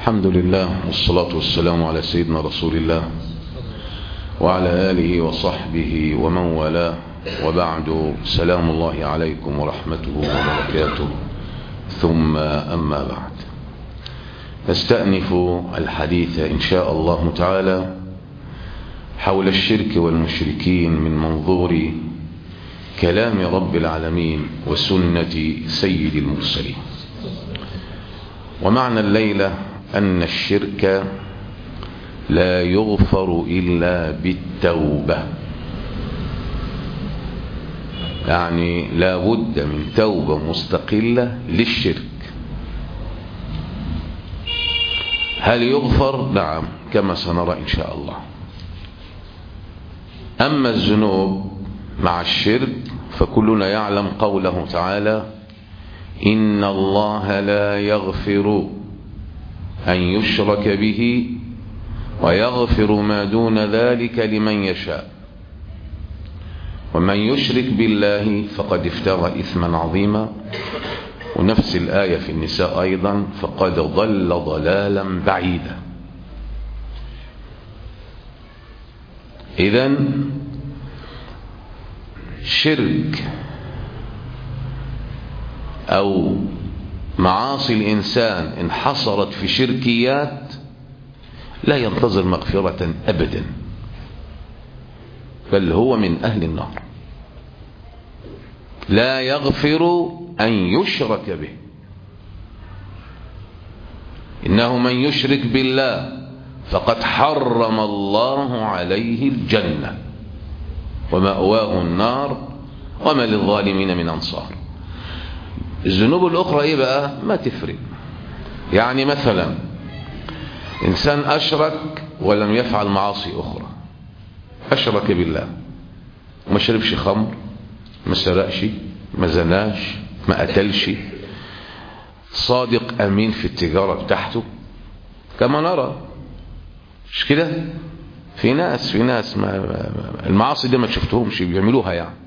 الحمد لله والصلاة والسلام على سيدنا رسول الله وعلى آله وصحبه ومن والاه وبعد سلام الله عليكم ورحمته وبركاته ثم أما بعد نستأنف الحديث إن شاء الله تعالى حول الشرك والمشركين من منظور كلام رب العالمين وسنة سيد المرسلين ومعنى الليلة أن الشرك لا يغفر إلا بالتوبة يعني لا بد من توبة مستقلة للشرك هل يغفر نعم كما سنرى إن شاء الله أما الذنوب مع الشرك فكلنا يعلم قوله تعالى إن الله لا يغفر أن يشرك به ويغفر ما دون ذلك لمن يشاء ومن يشرك بالله فقد افترى إثما عظيما ونفس الآية في النساء أيضا فقد ضل ضلالا بعيدا إذا شرك أو معاصي الإنسان انحصرت في شركيات لا ينتظر مغفرة أبدا بل هو من أهل النار لا يغفر أن يشرك به إنه من يشرك بالله فقد حرم الله عليه الجنة ومأواه النار وما للظالمين من أنصار الذنوب الأخرى إيه بقى ما تفرق يعني مثلا إنسان أشرك ولم يفعل معاصي أخرى أشرك بالله ما شربش خمر ما سرقش ما زناش ما قتلش صادق أمين في التجارة بتاعته كما نرى مش كده في ناس في ناس ما المعاصي دي ما شفتهمش بيعملوها يعني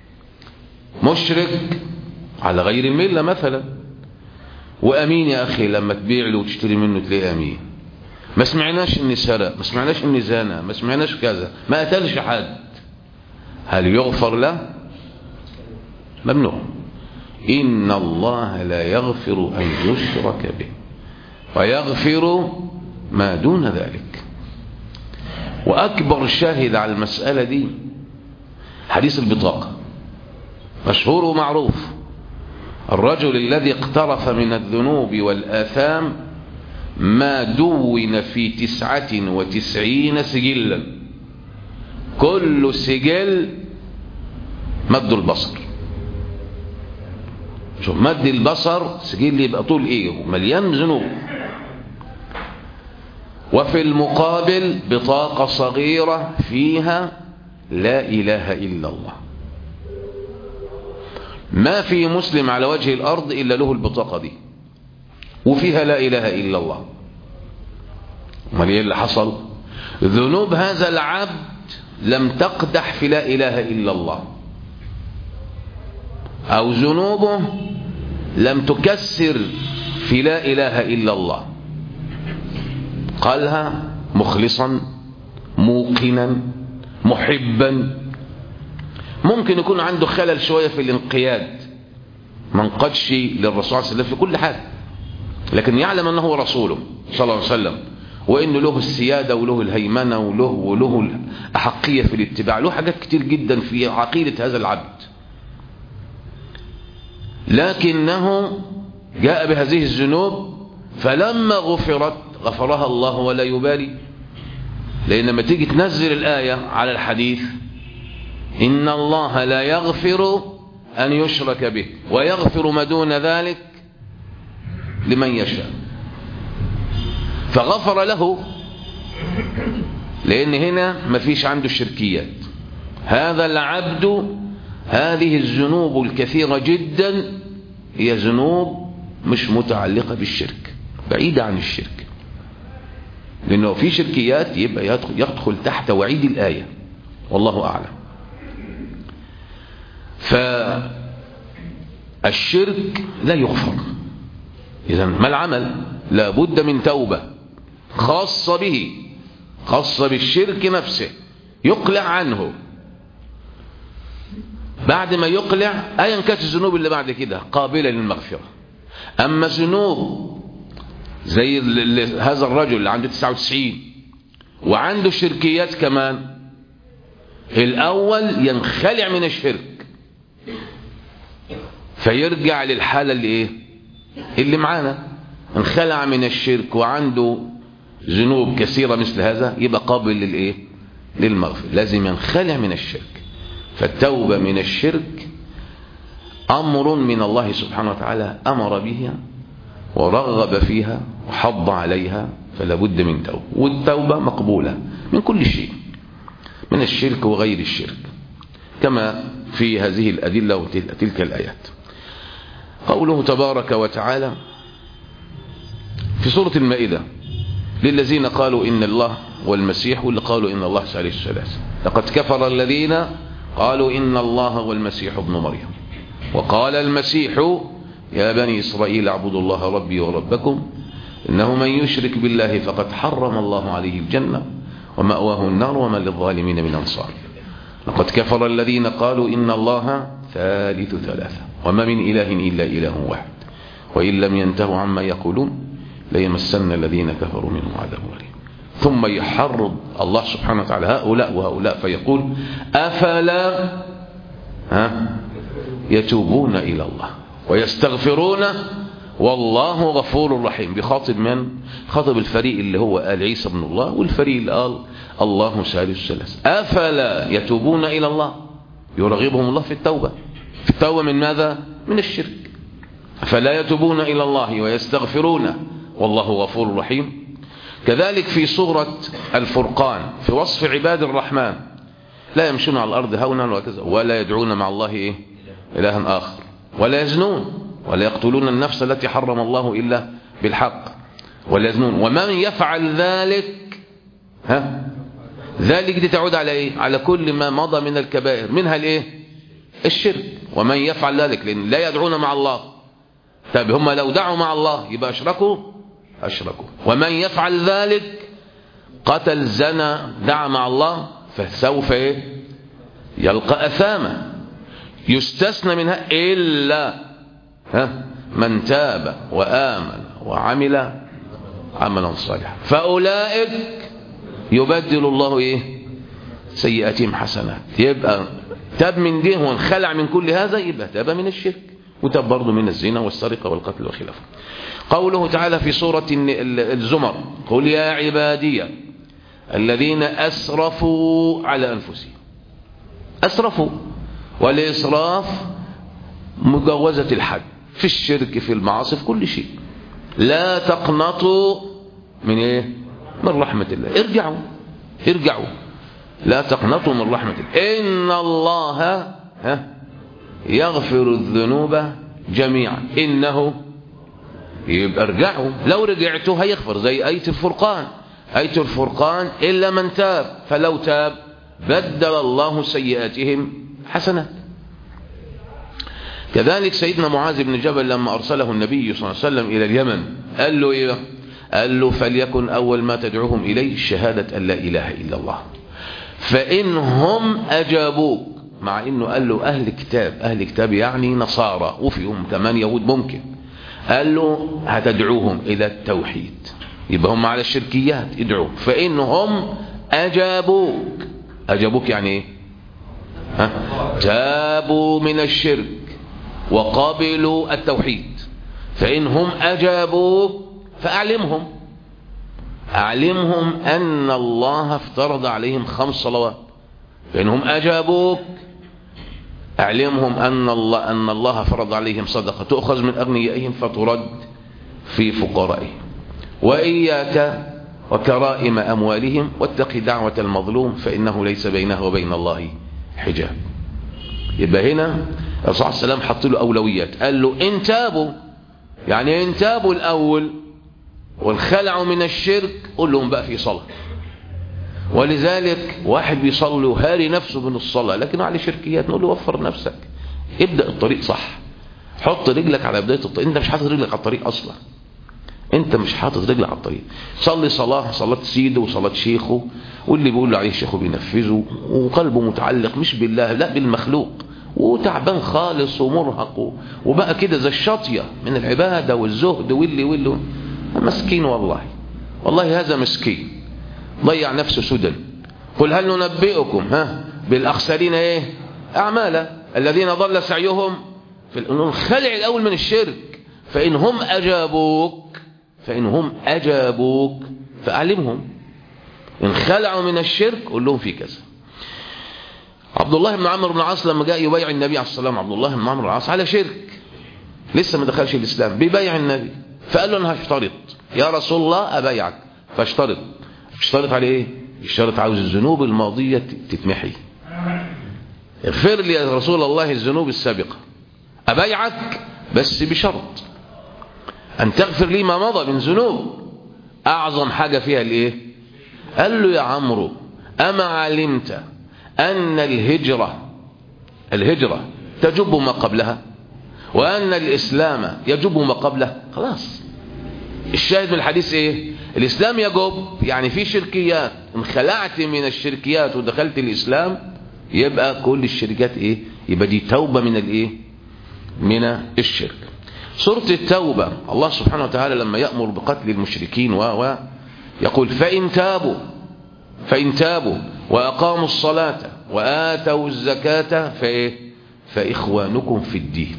مشرك على غير الملة مثلا وأمين يا أخي لما تبيع له وتشتري منه تلاقيه أمين ما سمعناش اني سرق ما سمعناش اني زانى ما سمعناش كذا ما قتلش حد هل يغفر له ممنوع إن الله لا يغفر أن يشرك به ويغفر ما دون ذلك وأكبر شاهد على المسألة دي حديث البطاقة مشهور ومعروف الرجل الذي اقترف من الذنوب والآثام ما دون في تسعة وتسعين سجلا كل سجل مد البصر شوف مد البصر سجل يبقى طول ايه مليان ذنوب وفي المقابل بطاقة صغيرة فيها لا إله إلا الله ما في مسلم على وجه الأرض إلا له البطاقة دي وفيها لا إله إلا الله امال ايه اللي حصل ذنوب هذا العبد لم تقدح في لا إله إلا الله أو ذنوبه لم تكسر في لا إله إلا الله قالها مخلصا موقنا محبا ممكن يكون عنده خلل شوية في الانقياد ما انقادش للرسول صلى الله عليه وسلم في كل حاجة لكن يعلم أنه رسوله صلى الله عليه وسلم وإنه له السيادة وله الهيمنة وله, وله الأحقية في الاتباع له حاجات كتير جدا في عقيدة هذا العبد لكنه جاء بهذه الذنوب فلما غفرت غفرها الله ولا يبالي لأن لما تيجي تنزل الآية على الحديث إن الله لا يغفر أن يشرك به ويغفر ما دون ذلك لمن يشاء فغفر له لأن هنا ما فيش عنده الشركيات هذا العبد هذه الذنوب الكثيرة جدا هي ذنوب مش متعلقة بالشرك بعيدة عن الشرك لأنه في شركيات يبقى يدخل تحت وعيد الآية والله أعلم فالشرك لا يغفر إذا ما العمل لا بد من توبة خاصة به خاصة بالشرك نفسه يقلع عنه بعد ما يقلع ايا كانت الذنوب اللي بعد كده قابلة للمغفرة اما ذنوب زي هذا الرجل اللي عنده 99 وعنده شركيات كمان الاول ينخلع من الشرك فيرجع للحالة اللي ايه اللي معانا انخلع من الشرك وعنده ذنوب كثيرة مثل هذا يبقى قابل للايه للمغفرة لازم ينخلع من الشرك فالتوبة من الشرك أمر من الله سبحانه وتعالى أمر بها ورغب فيها وحض عليها فلا بد من توبة والتوبة مقبولة من كل شيء من الشرك وغير الشرك كما في هذه الأدلة وتلك الآيات قوله تبارك وتعالى في سورة المائدة للذين قالوا إن الله والمسيح واللي قالوا إن الله ثالث ثلاثة لقد كفر الذين قالوا إن الله والمسيح ابن مريم وقال المسيح يا بني إسرائيل اعبدوا الله ربي وربكم إنه من يشرك بالله فقد حرم الله عليه الجنة ومأواه النار وما للظالمين من أنصار لقد كفر الذين قالوا إن الله ثالث ثلاثة وما من إله إلا إله واحد وإن لم ينتهوا عما يقولون ليمسن الذين كفروا منهم عذاب أليم ثم يحرض الله سبحانه وتعالى هؤلاء وهؤلاء فيقول أفلا ها يتوبون إلى الله ويستغفرون والله غفور رحيم بخاطب من خاطب الفريق اللي هو قال عيسى بن الله والفريق اللي قال الله ثالث ثلاث أفلا يتوبون إلى الله يرغبهم الله في التوبة في التوبة من ماذا من الشرك فلا يتوبون إلى الله ويستغفرون والله غفور رحيم كذلك في سورة الفرقان في وصف عباد الرحمن لا يمشون على الأرض هونا وكذا ولا يدعون مع الله إيه إلها آخر ولا يزنون ولا يقتلون النفس التي حرم الله إلا بالحق ولا يزنون ومن يفعل ذلك ها ذلك دي تعود على إيه على كل ما مضى من الكبائر منها الإيه الشرك ومن يفعل ذلك لأن لا يدعون مع الله طب هم لو دعوا مع الله يبقى أشركوا أشركوا ومن يفعل ذلك قتل زنى دعا مع الله فسوف إيه يلقى أثاما يستثنى منها إلا ها من تاب وآمن وعمل عملا صالحا فأولئك يبدل الله إيه سيئاتهم حسنات يبقى تاب من دين وانخلع من كل هذا يبقى تاب من الشرك وتاب برضه من الزنا والسرقة والقتل وخلافه قوله تعالى في سورة الزمر قل يا عبادي الذين أسرفوا على أنفسهم أسرفوا والإسراف مجاوزة الحد في الشرك في المعاصي في كل شيء لا تقنطوا من ايه من رحمة الله ارجعوا ارجعوا لا تقنطوا من رحمة الله إن الله ها يغفر الذنوب جميعا إنه يبقى ارجعوا لو رجعتوا هيغفر زي آية الفرقان آية الفرقان إلا من تاب فلو تاب بدل الله سيئاتهم حسنات كذلك سيدنا معاذ بن جبل لما أرسله النبي صلى الله عليه وسلم إلى اليمن قال له إيه قال له فليكن أول ما تدعوهم إليه شهادة أن لا إله إلا الله فإن هم أجابوك مع إنه قال له أهل كتاب أهل كتاب يعني نصارى وفيهم كمان يهود ممكن قال له هتدعوهم إلى التوحيد يبقى هم على الشركيات ادعوا فإن هم أجابوك أجابوك يعني إيه ها؟ تابوا من الشرك وقبلوا التوحيد فإن هم أجابوك فأعلمهم أعلمهم أن الله افترض عليهم خمس صلوات فإنهم أجابوك أعلمهم أن الله, أن الله فرض عليهم صدقة تؤخذ من أغنيائهم فترد في فقرائهم وإياك وكرائم أموالهم واتق دعوة المظلوم فإنه ليس بينه وبين الله حجاب يبقى هنا الرسول عليه السلام حط له أولويات قال له إن تابوا يعني إن تابوا الأول وانخلعوا من الشرك قول لهم بقى في صلاة ولذلك واحد بيصلي وهاري نفسه من الصلاة لكن على شركيات نقول له وفر نفسك ابدأ الطريق صح حط رجلك على بداية الطريق انت مش حاطط رجلك على الطريق اصلا انت مش حاطط رجل على الطريق صلي صلاة صلاة سيده وصلاة شيخه واللي بيقول له عليه شيخه بينفذه وقلبه متعلق مش بالله لا بالمخلوق وتعبان خالص ومرهق وبقى كده زي الشاطية من العبادة والزهد واللي واللي مسكين والله والله هذا مسكين ضيع نفسه سدى قل هل ننبئكم ها بالأخسرين ايه أعمالا الذين ضل سعيهم في الخلع الأول من الشرك فإن هم أجابوك فإن هم أجابوك فأعلمهم إن خلعوا من الشرك قل لهم في كذا عبد الله بن عمرو بن العاص لما جاء يبايع النبي عليه الصلاة والسلام عبد الله بن عمرو بن العاص على شرك لسه ما دخلش الإسلام بيبايع النبي فقال له أنا هشترط يا رسول الله أبايعك فاشترط اشترط عليه ايه اشترط عاوز الذنوب الماضية تتمحي اغفر لي يا رسول الله الذنوب السابقة أبايعك بس بشرط أن تغفر لي ما مضى من ذنوب أعظم حاجة فيها الإيه قال له يا عمرو أما علمت أن الهجرة الهجرة تجب ما قبلها وأن الإسلام يجب ما قبله خلاص الشاهد من الحديث إيه الإسلام يجب يعني في شركيات ان خلعت من الشركيات ودخلت الإسلام يبقى كل الشركات إيه يبقى دي توبة من الإيه من الشرك سورة التوبة الله سبحانه وتعالى لما يأمر بقتل المشركين و يقول فإن تابوا فإن تابوا وأقاموا الصلاة وآتوا الزكاة فإيه فإخوانكم في الدين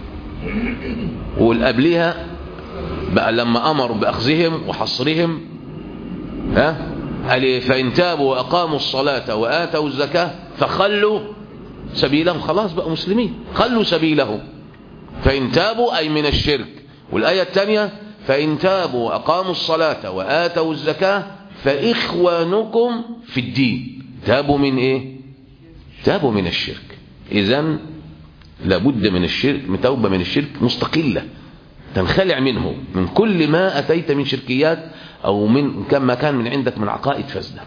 والقبلها بقى لما أمروا بأخذهم وحصرهم ها قال إيه فإن تابوا وأقاموا الصلاة وآتوا الزكاة فخلوا سبيلهم خلاص بقى مسلمين خلوا سبيلهم فإن تابوا أي من الشرك والآية الثانية فإن تابوا وأقاموا الصلاة وآتوا الزكاة فإخوانكم في الدين تابوا من إيه تابوا من الشرك إذن لابد من الشرك من توبة من الشرك مستقلة تنخلع منه من كل ما أتيت من شركيات أو من كما كان من عندك من عقائد فاسدة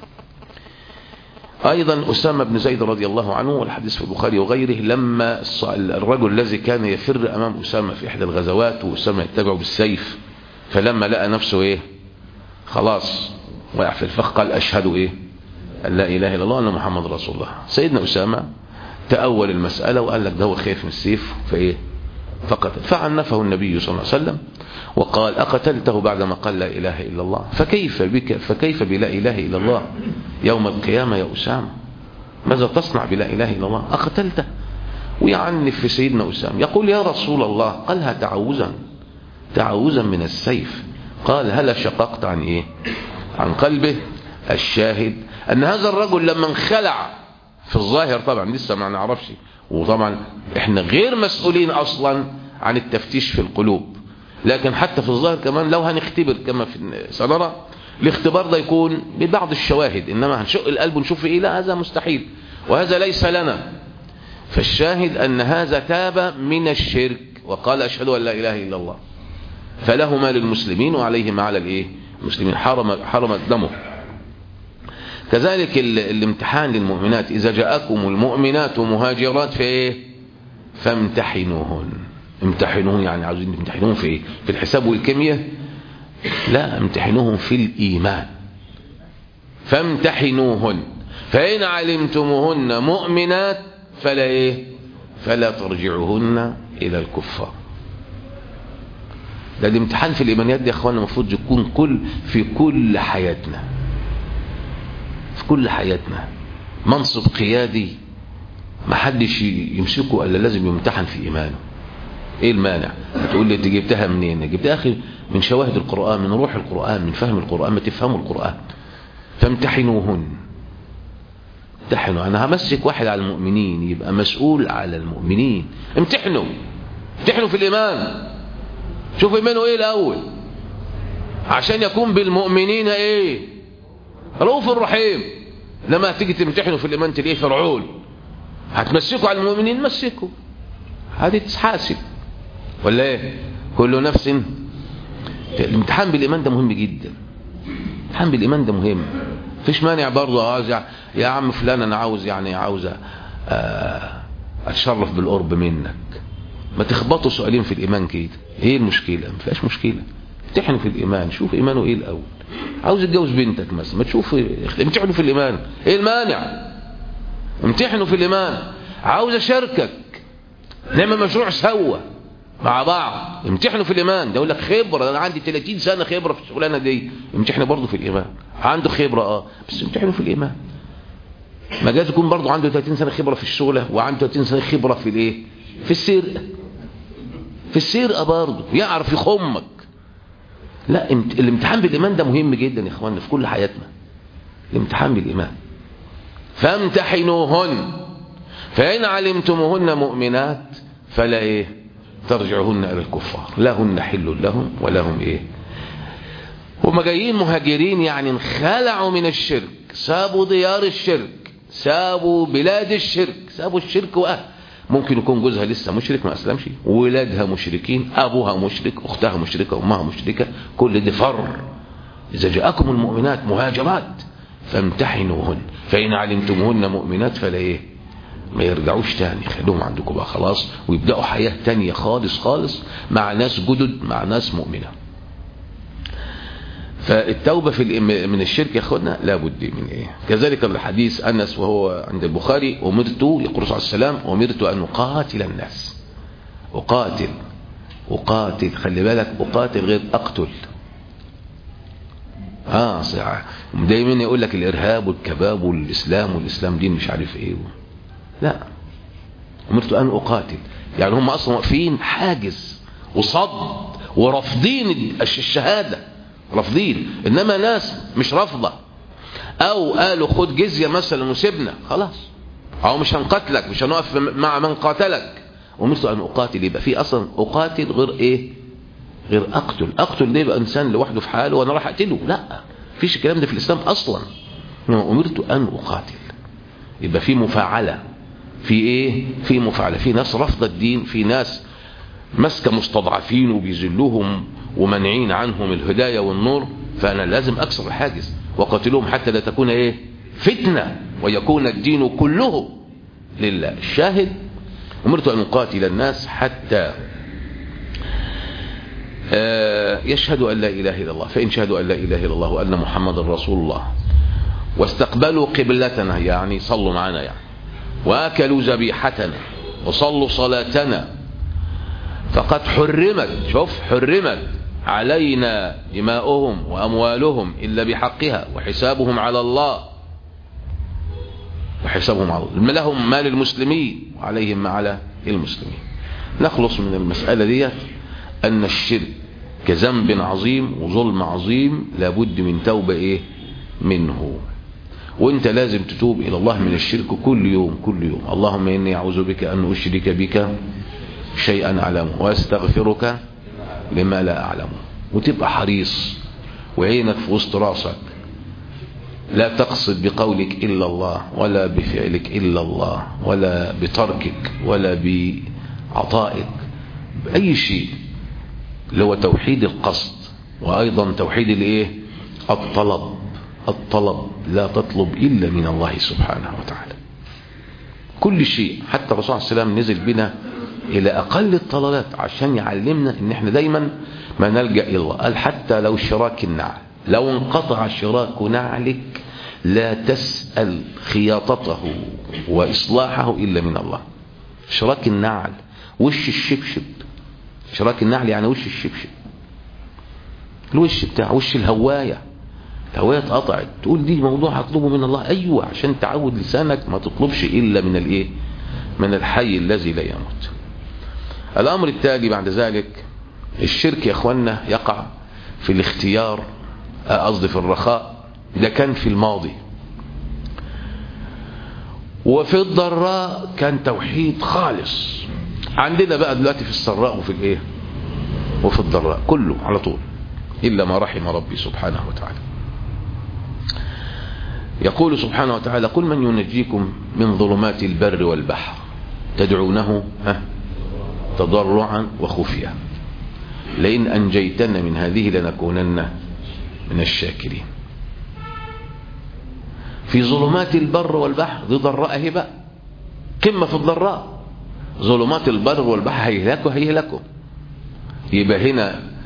أيضا أسامة بن زيد رضي الله عنه والحديث في البخاري وغيره لما الرجل الذي كان يفر أمام أسامة في إحدى الغزوات وأسامة يتبعه بالسيف فلما لقى نفسه إيه خلاص وقع في الفخ قال أشهد إيه أن لا إله إلا الله أن محمد رسول الله سيدنا أسامة تأول المسألة وقال لك ده هو خايف من السيف فإيه فقتل فعنفه النبي صلى الله عليه وسلم وقال أقتلته بعدما قال لا إله إلا الله فكيف بك فكيف بلا إله إلا الله يوم القيامة يا أسامة ماذا تصنع بلا إله إلا الله أقتلته ويعنف في سيدنا أسامة يقول يا رسول الله قالها تعوزا تعوزا من السيف قال هل شققت عن إيه عن قلبه الشاهد أن هذا الرجل لما انخلع في الظاهر طبعا لسه ما نعرفش وطبعا احنا غير مسؤولين اصلا عن التفتيش في القلوب لكن حتى في الظاهر كمان لو هنختبر كما في سنرى الاختبار ده يكون ببعض الشواهد انما هنشق القلب ونشوف ايه لا هذا مستحيل وهذا ليس لنا فالشاهد ان هذا تاب من الشرك وقال اشهد ان لا اله الا الله فله ما للمسلمين وعليه ما على الايه المسلمين حرم حرم دمه كذلك الامتحان للمؤمنات إذا جاءكم المؤمنات مهاجرات في إيه فامتحنوهن امتحنوهن يعني عاوزين امتحنوهم في إيه في الحساب والكيمياء لا امتحنوهم في الإيمان فامتحنوهن فإن علمتموهن مؤمنات فلا إيه فلا ترجعوهن إلى الكفار ده الامتحان في الإيمانيات دي يا أخوانا المفروض يكون كل في كل حياتنا في كل حياتنا منصب قيادي ما حدش يمسكه الا لازم يمتحن في ايمانه ايه المانع تقول لي انت جبتها منين جبتها اخي من شواهد القران من روح القران من فهم القران ما تفهموا القران فامتحنوهن امتحنوا انا همسك واحد على المؤمنين يبقى مسؤول على المؤمنين امتحنوا امتحنوا في الايمان شوف ايمانه ايه الاول عشان يكون بالمؤمنين ايه رؤوف الرحيم لما تيجي تمتحنوا في الايمان تلاقيه فرعون هتمسكوا على المؤمنين مسكوا هذه تتحاسب ولا ايه كل نفس الامتحان بالايمان ده مهم جدا الامتحان بالايمان ده مهم مفيش مانع برضه عاوز يا عم فلان انا عاوز يعني عاوز اتشرف بالقرب منك ما تخبطوا سؤالين في الايمان كده ايه المشكله ما فيهاش مشكله امتحنه في الإيمان شوف إيمانه إيه الأول عاوز يتجوز بنتك مثلا ما تشوف امتحنه في الإيمان إيه المانع امتحنه في الإيمان عاوز أشاركك نعمل مشروع سوا مع بعض امتحنوا في الإيمان ده يقول لك خبرة أنا عندي 30 سنة خبرة في الشغلانة دي امتحنوا برضه في الإيمان عنده خبرة اه بس امتحنوا في الإيمان ما جاز يكون برضه عنده 30 سنة خبرة في الشغلة وعنده 30 سنة خبرة في الايه في السرقة في السرقة برضه يعرف يخمك لا الامتحان بالإيمان ده مهم جدا يا اخواننا في كل حياتنا الامتحان بالإيمان فامتحنوهن فإن علمتموهن مؤمنات فلا ايه ترجعهن إلى الكفار لا هن حل لهم ولا هم ايه هم جايين مهاجرين يعني انخلعوا من الشرك سابوا ديار الشرك سابوا بلاد الشرك سابوا الشرك وأهل ممكن يكون جوزها لسه مشرك ما أسلمش ولادها مشركين أبوها مشرك أختها مشركة أمها مشركة كل دي فر إذا جاءكم المؤمنات مهاجرات فامتحنوهن فإن علمتموهن مؤمنات فلا إيه ما يرجعوش تاني خلوهم عندكم بقى خلاص ويبدأوا حياة تانية خالص خالص مع ناس جدد مع ناس مؤمنة فالتوبة في من الشرك يا اخوانا لابد من ايه كذلك الحديث انس وهو عند البخاري امرت يقول صلى الله عليه وسلم امرت ان اقاتل الناس اقاتل اقاتل خلي بالك اقاتل غير اقتل اه صح دايما يقول لك الارهاب والكباب والاسلام والاسلام دين مش عارف ايه لا امرت ان اقاتل يعني هم اصلا واقفين حاجز وصد ورافضين الشهاده رافضين انما ناس مش رافضه او قالوا خد جزيه مثلا وسيبنا خلاص او مش هنقتلك مش هنقف مع من قاتلك ومثل ان اقاتل يبقى في اصلا اقاتل غير ايه غير اقتل اقتل ده يبقى انسان لوحده في حاله وانا راح اقتله لا فيش الكلام ده في الاسلام اصلا امرت ان اقاتل يبقى في مفاعله في ايه في مفاعله في ناس رافضه الدين في ناس ماسكه مستضعفين وبيذلوهم ومنعين عنهم الهدايه والنور فانا لازم اكسر الحاجز وقاتلهم حتى لا تكون ايه فتنه ويكون الدين كله لله الشاهد امرت ان اقاتل الناس حتى يشهد ان لا اله الا الله فان شهدوا ان لا اله الا الله وان محمد رسول الله واستقبلوا قبلتنا يعني صلوا معنا يعني واكلوا ذبيحتنا وصلوا صلاتنا فقد حرمت شوف حرمت علينا دماؤهم وأموالهم إلا بحقها وحسابهم على الله وحسابهم على الله لهم مال المسلمين وعليهم ما على المسلمين نخلص من المسألة دي أن الشرك كذنب عظيم وظلم عظيم لابد من توبة إيه منه وانت لازم تتوب إلى الله من الشرك كل يوم كل يوم اللهم إني أعوذ بك أن أشرك بك شيئا أعلمه واستغفرك لما لا أعلمه وتبقى حريص وعينك في وسط راسك لا تقصد بقولك إلا الله ولا بفعلك إلا الله ولا بتركك ولا بعطائك بأي شيء اللي هو توحيد القصد وأيضا توحيد الإيه الطلب الطلب لا تطلب إلا من الله سبحانه وتعالى كل شيء حتى الرسول عليه السلام نزل بنا الى اقل الطلبات عشان يعلمنا ان احنا دايما ما نلجا الى الله قال حتى لو شراك النعل لو انقطع شراك نعلك لا تسال خياطته واصلاحه الا من الله شراك النعل وش الشبشب شراك النعل يعني وش الشبشب الوش بتاع وش الهوايه الهوايه اتقطعت تقول دي موضوع هطلبه من الله ايوه عشان تعود لسانك ما تطلبش الا من الايه من الحي الذي لا يموت الأمر التالي بعد ذلك الشرك يا أخوانا يقع في الاختيار قصدي في الرخاء ده كان في الماضي وفي الضراء كان توحيد خالص عندنا بقى دلوقتي في السراء وفي الايه وفي الضراء كله على طول إلا ما رحم ربي سبحانه وتعالى يقول سبحانه وتعالى قل من ينجيكم من ظلمات البر والبحر تدعونه ها تضرعا وخفيا لئن أنجيتنا من هذه لنكونن من الشاكرين في ظلمات البر والبحر دي ضراء بقى قمة في الضراء ظلمات البر والبحر هيهلكوا هيهلكوا يبقى هنا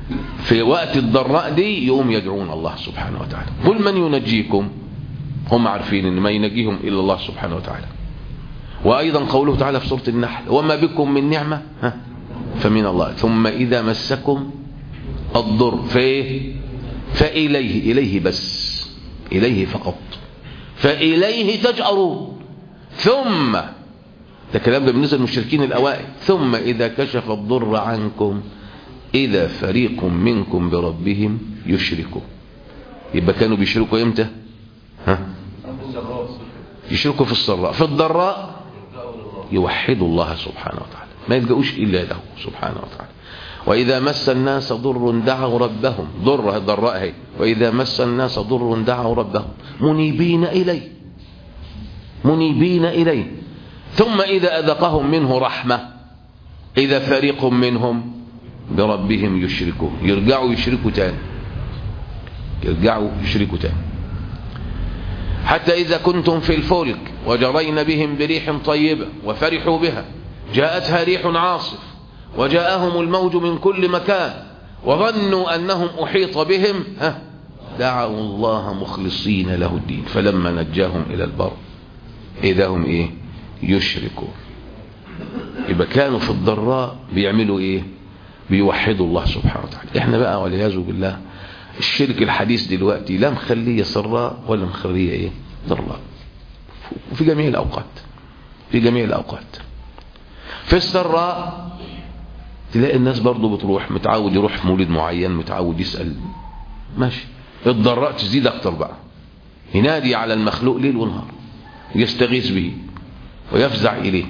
في وقت الضراء دي يقوم يدعون الله سبحانه وتعالى قل من ينجيكم هم عارفين ان ما ينجيهم الا الله سبحانه وتعالى وايضا قوله تعالى في سوره النحل وما بكم من نعمه ها فمن الله ثم اذا مسكم الضر فايه فاليه اليه بس اليه فقط فاليه تجأرون ثم ده كلام ده بالنسبه للمشركين الاوائل ثم اذا كشف الضر عنكم اذا فريق منكم بربهم يشركوا يبقى كانوا بيشركوا امتى ها يشركوا في السراء في الضراء يوحدوا الله سبحانه وتعالى ما يلجؤوش الا له سبحانه وتعالى واذا مس الناس ضر دعوا ربهم ضر الضراء هي واذا مس الناس ضر دعوا ربهم منيبين اليه منيبين اليه ثم اذا اذقهم منه رحمه اذا فريق منهم بربهم يشركون يرجعوا يشركوا تاني يرجعوا يشركوا تاني حتى إذا كنتم في الفلك وجرين بهم بريح طيبة وفرحوا بها جاءتها ريح عاصف وجاءهم الموج من كل مكان وظنوا أنهم أحيط بهم ها دعوا الله مخلصين له الدين فلما نجاهم إلى البر إذا هم إيه يشركون يبقى كانوا في الضراء بيعملوا إيه بيوحدوا الله سبحانه وتعالى احنا بقى والعياذ بالله الشرك الحديث دلوقتي لا مخليه سراء ولا مخليه ايه ضراء وفي جميع الاوقات في جميع الاوقات في السراء تلاقي الناس برضو بتروح متعود يروح في مولد معين متعود يسأل ماشي الضراء تزيد اكتر بقى ينادي على المخلوق ليل ونهار يستغيث به ويفزع اليه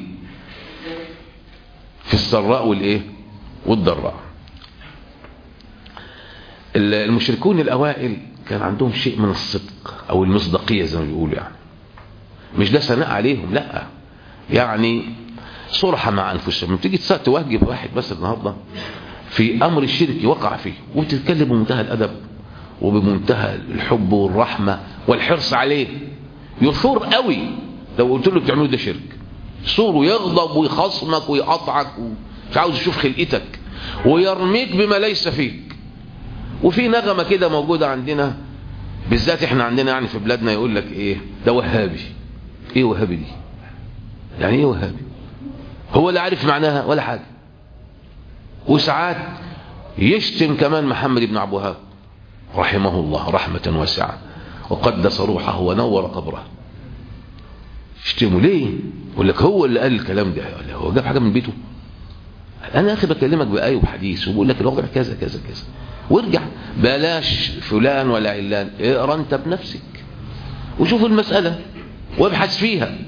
في السراء والايه والضراء المشركون الأوائل كان عندهم شيء من الصدق أو المصداقية زي ما بيقولوا يعني مش ده ثناء عليهم لا يعني صرحة مع أنفسهم تيجي توجب واحد بس النهاردة في أمر الشرك وقع فيه وتتكلم بمنتهى الأدب وبمنتهى الحب والرحمة والحرص عليه يثور قوي لو قلت له بتعملوا ده شرك يثور ويغضب ويخصمك ويقطعك مش عاوز يشوف خلقتك ويرميك بما ليس فيك وفي نغمة كده موجودة عندنا بالذات احنا عندنا يعني في بلادنا يقول لك ايه ده وهابي ايه وهابي دي يعني ايه وهابي هو اللي عارف معناها ولا حاجة وساعات يشتم كمان محمد بن عبد الوهاب رحمه الله رحمة واسعة وقدس روحه ونور قبره يشتموا ليه يقول لك هو اللي قال الكلام ده هو جاب حاجة من بيته انا اخي بكلمك بآية وحديث وبقول لك الوضع كذا كذا كذا وارجع بلاش فلان ولا علان اقرا انت بنفسك وشوف المسألة وابحث فيها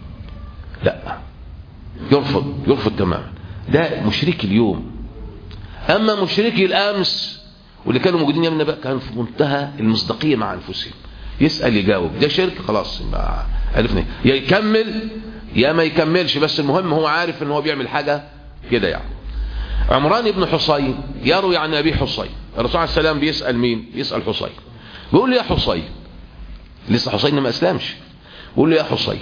لا يرفض يرفض تماما ده مشرك اليوم اما مشركي الامس واللي كانوا موجودين يوم بقى كان في منتهى المصداقية مع انفسهم يسأل يجاوب ده شرك خلاص عرفنا يا يكمل يا ما يكملش بس المهم هو عارف ان هو بيعمل حاجة كده يعني عمران بن حصين يروي عن ابي حصين الرسول عليه السلام بيسأل مين يسأل حصين بيقول له يا حصين لسه حصين ما اسلمش بيقول له يا حصين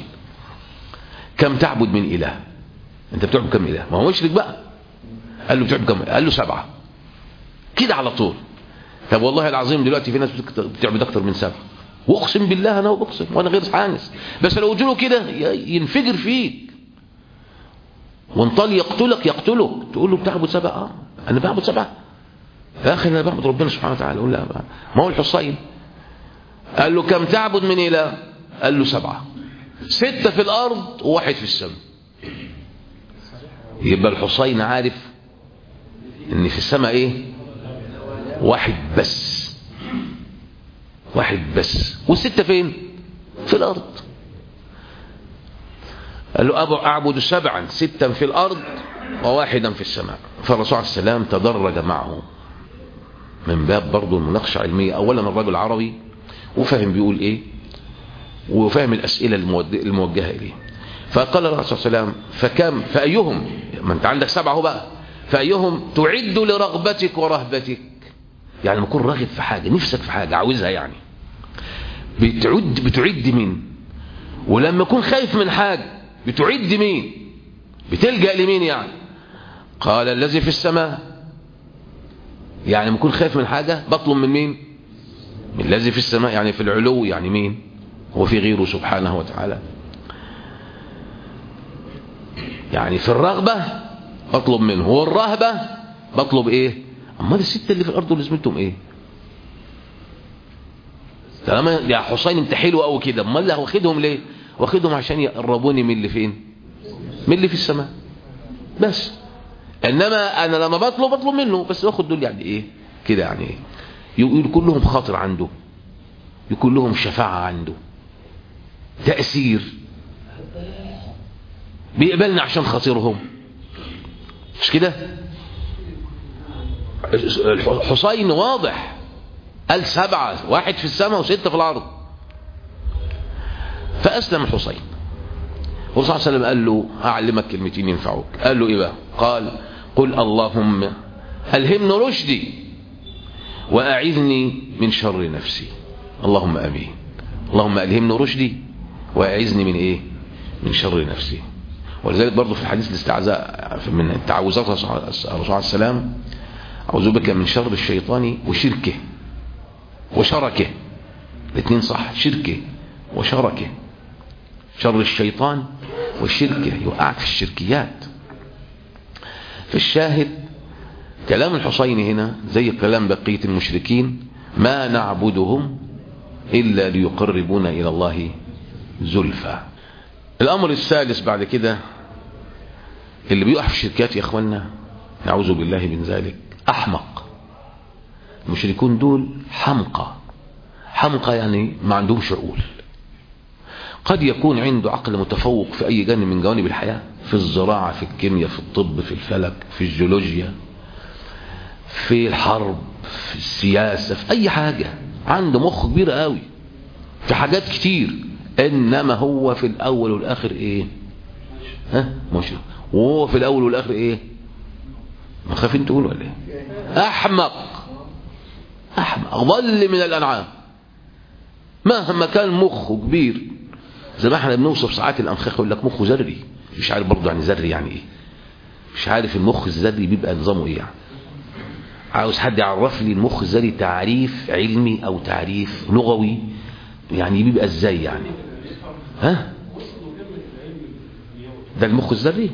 كم تعبد من اله انت بتعبد كم اله ما هو مشرك بقى قال له بتعبد كم قال له سبعة كده على طول طب والله العظيم دلوقتي في ناس بتعبد اكتر من سبعة واقسم بالله انا بقسم وانا غير حانس بس لو قلت له كده ينفجر فيك وانطل يقتلك يقتلك تقول له بتعبد سبعة اه انا بعبد سبعة يا اخي انا بعبد ربنا سبحانه وتعالى يقول لا ما هو الحصين قال له كم تعبد من اله قال له سبعة ستة في الارض وواحد في السماء يبقى الحصين عارف ان في السماء ايه واحد بس واحد بس والستة فين في الارض قال له أبو أعبد سبعا ستا في الأرض وواحدا في السماء فالرسول عليه السلام تدرج معه من باب برضه المناقشة علمية أولا الرجل عربي وفهم بيقول إيه وفهم الأسئلة الموجهة إليه فقال الرسول صلى الله عليه وسلم فكم فأيهم ما أنت عندك سبعة هو بقى فأيهم تعد لرغبتك ورهبتك يعني لما تكون راغب في حاجة نفسك في حاجة عاوزها يعني بتعد بتعد مين ولما تكون خايف من حاجة بتعد مين بتلجأ لمين يعني قال الذي في السماء يعني لما اكون خايف من حاجة بطلب من مين من الذي في السماء يعني في العلو يعني مين هو في غيره سبحانه وتعالى يعني في الرغبة بطلب منه والرهبة بطلب ايه امال الستة اللي في الارض اللي زميلتهم ايه طالما يا حسين انت حلو قوي كده امال اللي واخدهم ليه واخدهم عشان يقربوني من اللي فين من اللي في السماء بس انما انا لما بطلب بطلب منه بس واخد دول يعني ايه كده يعني ايه يقول كلهم خاطر عنده يكون لهم شفاعة عنده تأثير بيقبلنا عشان خاطرهم مش كده حسين واضح قال سبعة واحد في السماء وستة في الأرض فأسلم الحسين والرسول صلى الله عليه وسلم قال له أعلمك كلمتين ينفعوك قال له إيه بقى قال قل اللهم ألهمني رشدي وأعذني من شر نفسي اللهم أمين اللهم ألهمني رشدي وأعذني من إيه من شر نفسي ولذلك برضه في الحديث الاستعزاء من التعوذات الرسول عليه السلام أعوذ بك من شر الشيطان وشركه وشركه الاثنين صح شركه وشركه شر الشيطان والشركه يوقعك في الشركيات في الشاهد كلام الحسين هنا زي كلام بقية المشركين ما نعبدهم إلا ليقربونا إلى الله زلفى الأمر الثالث بعد كده اللي بيقع في الشركات يا إخوانا نعوذ بالله من ذلك أحمق المشركون دول حمقى حمقى يعني ما عندهمش عقول قد يكون عنده عقل متفوق في أي جانب من جوانب الحياة في الزراعة في الكيمياء في الطب في الفلك في الجيولوجيا في الحرب في السياسة في أي حاجة عنده مخ كبير قوي في حاجات كتير إنما هو في الأول والآخر إيه ها مشرك وهو في الأول والآخر إيه ما خافين تقول ولا إيه أحمق أحمق ضل من الأنعام مهما كان مخه كبير زي ما احنا بنوصف ساعات الأنخاخ يقول لك مخه ذري مش عارف برضه يعني ذري يعني ايه مش عارف المخ الذري بيبقى نظامه ايه يعني عاوز حد يعرف لي المخ الذري تعريف علمي او تعريف لغوي يعني بيبقى ازاي يعني ها ده المخ الذري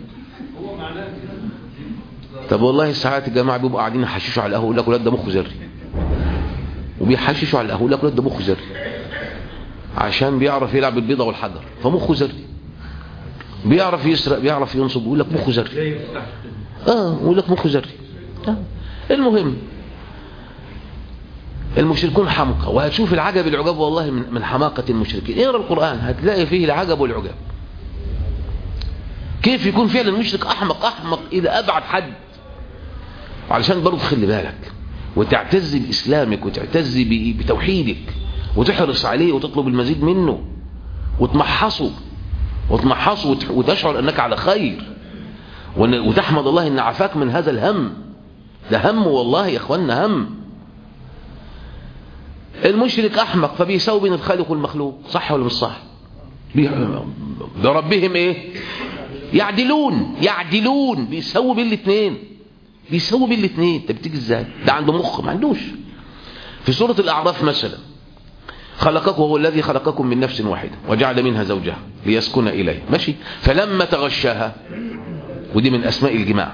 طب والله ساعات الجماعه بيبقوا قاعدين يحششوا على القهوه يقول لك ولاد ده مخ ذري وبيحششوا على القهوه يقول لك ولاد ده مخ ذري عشان بيعرف يلعب البيضه والحجر فمخه ذري بيعرف يسرق بيعرف ينصب يقول لك مخه ذري اه يقول لك مخه ذري آه. المهم المشركون حمقى وهتشوف العجب العجاب والله من, من حماقة المشركين اقرا القرآن هتلاقي فيه العجب والعجاب كيف يكون فعلا المشرك أحمق أحمق إلى أبعد حد علشان برضه خلي بالك وتعتز بإسلامك وتعتز بتوحيدك وتحرص عليه وتطلب المزيد منه وتمحصه وتمحصه وتشعر أنك على خير وتحمد الله أن عفاك من هذا الهم ده هم والله يا اخوانا هم المشرك احمق فبيساوي بين الخالق والمخلوق صح ولا مش صح بربهم ايه يعدلون يعدلون بيساووا بين الاثنين بيساووا بين الاثنين طب بتيجي ازاي ده عنده مخ ما عندوش في سوره الاعراف مثلا خلقكم هو الذي خلقكم من نفس واحده وجعل منها زوجها ليسكن اليه ماشي فلما تغشاها ودي من اسماء الجماع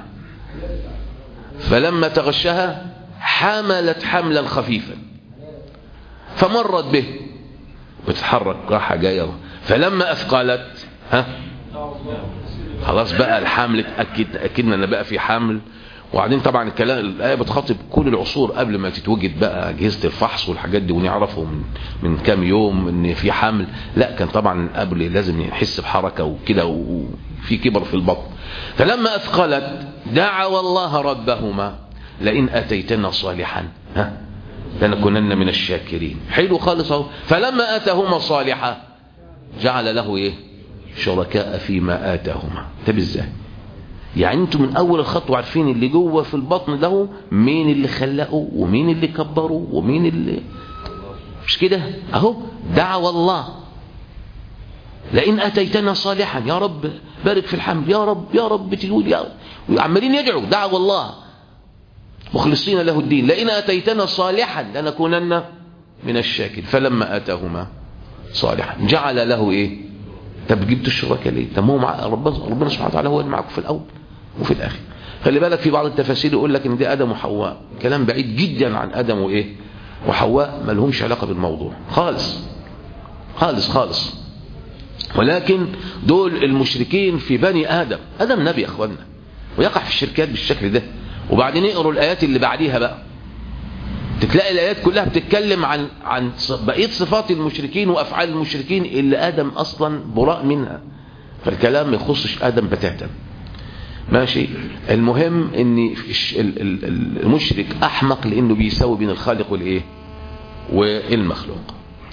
فلما تغشها حملت حملا خفيفا فمرت به بتتحرك راحة جاية فلما أثقلت ها خلاص بقى الحمل اتأكد أكدنا أن بقى في حمل وبعدين طبعا الكلام الآية بتخاطب كل العصور قبل ما تتوجد بقى أجهزة الفحص والحاجات دي ونعرفه من من كام يوم إن في حمل لا كان طبعا قبل لازم نحس بحركة وكده وفي كبر في البطن فلما أثقلت دعوا الله ربهما لئن أتيتنا صالحا ها لنكونن من الشاكرين حلو خالص اهو فلما آتاهما صالحا جعل له ايه شركاء فيما آتاهما طب ازاي يعني انتم من اول الخطوة عارفين اللي جوه في البطن ده مين اللي خلقه ومين اللي كبره ومين اللي مش كده اهو دعوى الله لئن اتيتنا صالحا يا رب بارك في الحمل يا رب يا رب تقول يا وعمالين يدعوا دعوى الله مخلصين له الدين لئن اتيتنا صالحا لنكونن من الشاكر فلما اتاهما صالحا جعل له ايه طب جبت الشركاء ليه طب ما هو مع ربنا ربنا سبحانه وتعالى هو اللي معاكم في الاول وفي الاخر خلي بالك في بعض التفاسير يقول لك ان دي ادم وحواء كلام بعيد جدا عن ادم وايه وحواء ما لهمش علاقه بالموضوع خالص خالص خالص ولكن دول المشركين في بني ادم ادم نبي يا اخوانا ويقع في الشركات بالشكل ده وبعدين يقروا الايات اللي بعديها بقى تلاقي الايات كلها بتتكلم عن عن بقيه صفات المشركين وافعال المشركين اللي ادم اصلا براء منها فالكلام ما يخصش ادم بتاتا ماشي المهم ان المشرك احمق لانه بيساوي بين الخالق والايه والمخلوق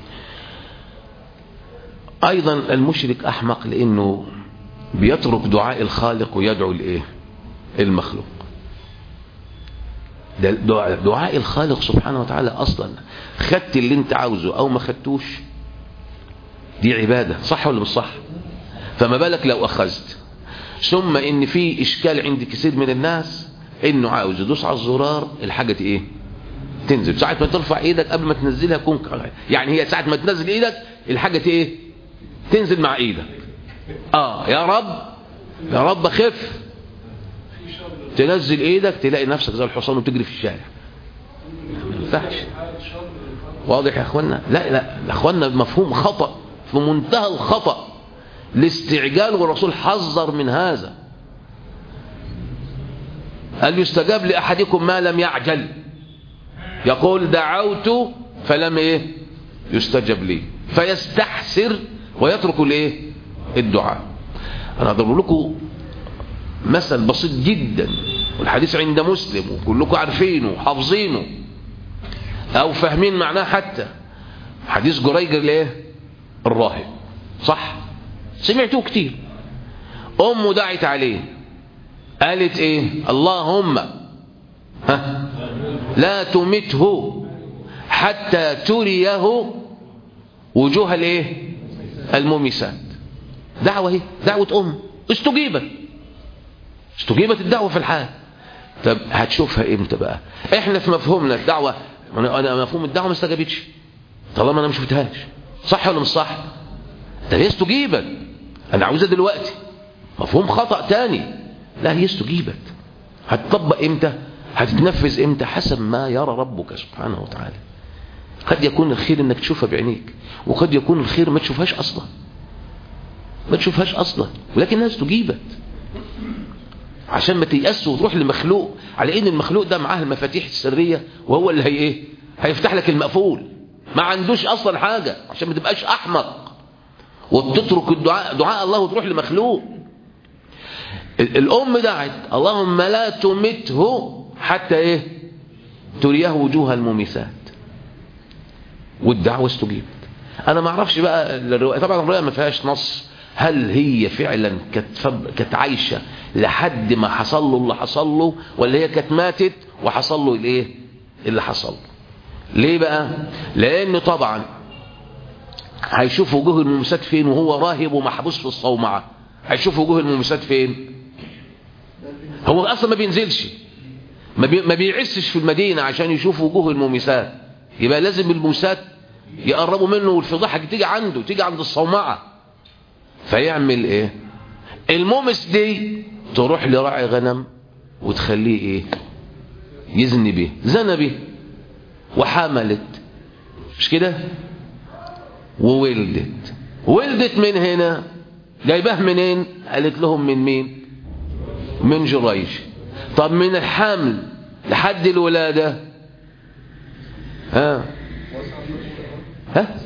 ايضا المشرك احمق لانه بيترك دعاء الخالق ويدعو الايه المخلوق ده دعاء, دعاء الخالق سبحانه وتعالى اصلا خدت اللي انت عاوزه او ما خدتوش دي عبادة صح ولا مش صح فما بالك لو اخذت ثم ان في اشكال عند كثير من الناس انه عاوز يدوس على الزرار الحاجة ايه تنزل ساعة ما ترفع ايدك قبل ما تنزلها كون يعني هي ساعة ما تنزل ايدك الحاجة ايه تنزل مع ايدك اه يا رب يا رب خف تنزل ايدك تلاقي نفسك زي الحصان وتجري في الشارع ما ينفعش واضح يا اخوانا لا لا يا اخوانا مفهوم خطأ في منتهى الخطأ الاستعجال والرسول حذر من هذا قال يستجاب لأحدكم ما لم يعجل يقول دعوت فلم ايه يستجب لي فيستحسر ويترك الايه الدعاء انا اضرب لكم مثل بسيط جدا والحديث عند مسلم وكلكم عارفينه وحافظينه او فاهمين معناه حتى حديث جريج الايه الراهب صح سمعتوه كتير امه دعت عليه قالت ايه اللهم ها لا تمته حتى تريه وجوه الايه المومسات دعوه اهي دعوه ام استجيبت استجيبت الدعوه في الحال طب هتشوفها امتى بقى احنا في مفهومنا الدعوه انا مفهوم الدعوه ما استجابتش طالما انا ما شفتهاش صح ولا مش صح ده هي استجيبت انا عاوزها دلوقتي مفهوم خطا تاني لا هي استجيبت هتطبق امتى هتتنفذ امتى حسب ما يرى ربك سبحانه وتعالى قد يكون الخير انك تشوفها بعينيك وقد يكون الخير ما تشوفهاش اصلا ما تشوفهاش اصلا ولكنها استجيبت عشان ما تيأس وتروح لمخلوق على ان المخلوق ده معاه المفاتيح السرية وهو اللي هي ايه هيفتح لك المقفول ما عندوش اصلا حاجة عشان ما تبقاش احمق وتترك الدعاء دعاء الله وتروح لمخلوق الام دعت اللهم لا تمته حتى ايه تريه وجوه المميسات والدعوة استجيبت انا ما اعرفش بقى الرواية طبعا الرواية ما فيهاش نص هل هي فعلا كانت فب... كانت عايشة لحد ما حصل له اللي حصل له ولا هي كانت ماتت وحصل له الايه اللي حصل له ليه بقى لانه طبعا هيشوف وجوه الممسات فين وهو راهب ومحبوس في الصومعة هيشوف وجوه الممسات فين هو اصلا ما بينزلش ما, بي... ما بيعسش في المدينة عشان يشوف وجوه الممسات يبقى لازم الممسات يقربوا منه والفضيحة تيجي عنده تيجي عند الصومعة فيعمل ايه المومس دي تروح لراعي غنم وتخليه ايه يزني به زنى به وحملت مش كده وولدت ولدت من هنا جايباه منين قالت لهم من مين من جريج طب من الحمل لحد الولادة ها ها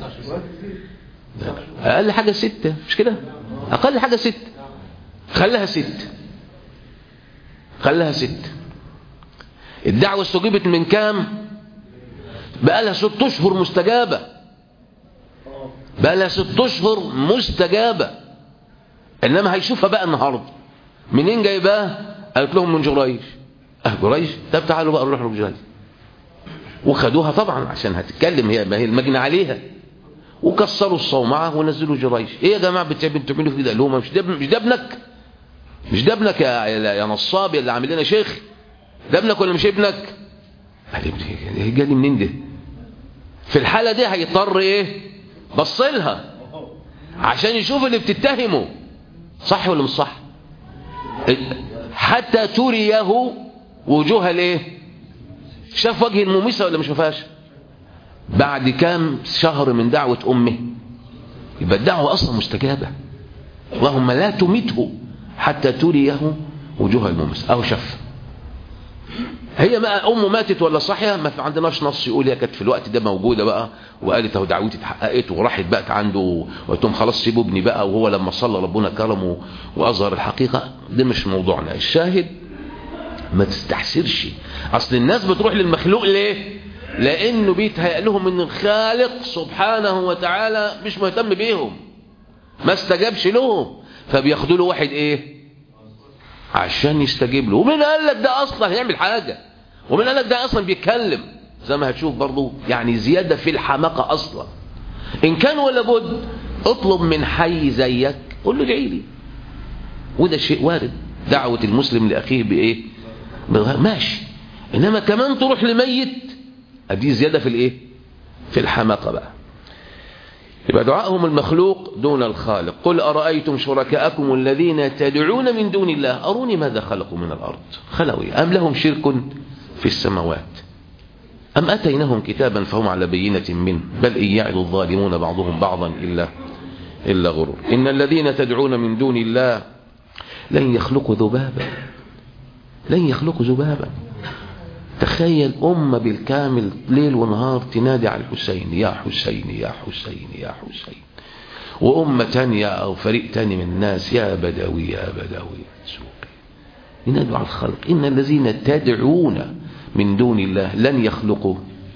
اقل حاجة ستة مش كده اقل حاجة ستة خلها ست خلها ست الدعوة استجيبت من كام بقى لها ست اشهر مستجابة بقى لها ست اشهر مستجابة انما هيشوفها بقى النهاردة منين جايباه قالت لهم من جريج اه جريج طب تعالوا بقى نروح لجريج وخدوها طبعا عشان هتتكلم هي ما هي المجنى عليها وكسروا الصومعة ونزلوا جريج ايه يا جماعة بتعملوا في ده قال لهم مش ده مش ده ابنك مش ده ابنك يا يا نصاب اللي عامل لنا شيخ ده ابنك ولا مش ابنك جالي منين ده في الحالة دي هيضطر ايه بصلها عشان يشوف اللي بتتهمه صح ولا مش صح حتى تريه وجوه الايه شاف وجه المميسة ولا مش شافهاش بعد كام شهر من دعوة امه يبقى الدعوة اصلا مستجابة اللهم لا تمته حتى تريه وجوه المميسة او شاف هي ما امه ماتت ولا صحيه ما في عندناش نص يقول هي كانت في الوقت ده موجوده بقى وقالت اهو دعوتي اتحققت وراحت بقت عنده وقلت لهم خلاص سيبوا ابني بقى وهو لما صلى ربنا كرمه واظهر الحقيقه ده مش موضوعنا الشاهد ما تستحسرش اصل الناس بتروح للمخلوق ليه لانه بيتهيأ لهم ان الخالق سبحانه وتعالى مش مهتم بيهم ما استجابش لهم فبياخدوا له واحد ايه عشان يستجيب له ومين قال لك ده اصلا هيعمل حاجه ومين قال لك ده اصلا بيتكلم زي ما هتشوف برضو يعني زياده في الحماقه اصلا ان كان ولا بد اطلب من حي زيك قول له ادعي لي وده شيء وارد دعوه المسلم لاخيه بايه ماشي انما كمان تروح لميت ادي زياده في الايه في الحماقه بقى يبقى دعائهم المخلوق دون الخالق قل أرأيتم شركاءكم الذين تدعون من دون الله أروني ماذا خلقوا من الأرض خلوي أم لهم شرك في السماوات أم أتيناهم كتابا فهم على بينة منه بل إن يعد الظالمون بعضهم بعضا إلا, إلا غرور إن الذين تدعون من دون الله لن يخلقوا ذبابا لن يخلقوا ذبابا تخيل أمة بالكامل ليل ونهار تنادي على الحسين يا حسين يا حسين يا حسين وأمة تانية أو فريق تاني من الناس يا بدوي يا بدوي سوقي ينادوا على الخلق إن الذين تدعون من دون الله لن يخلقوا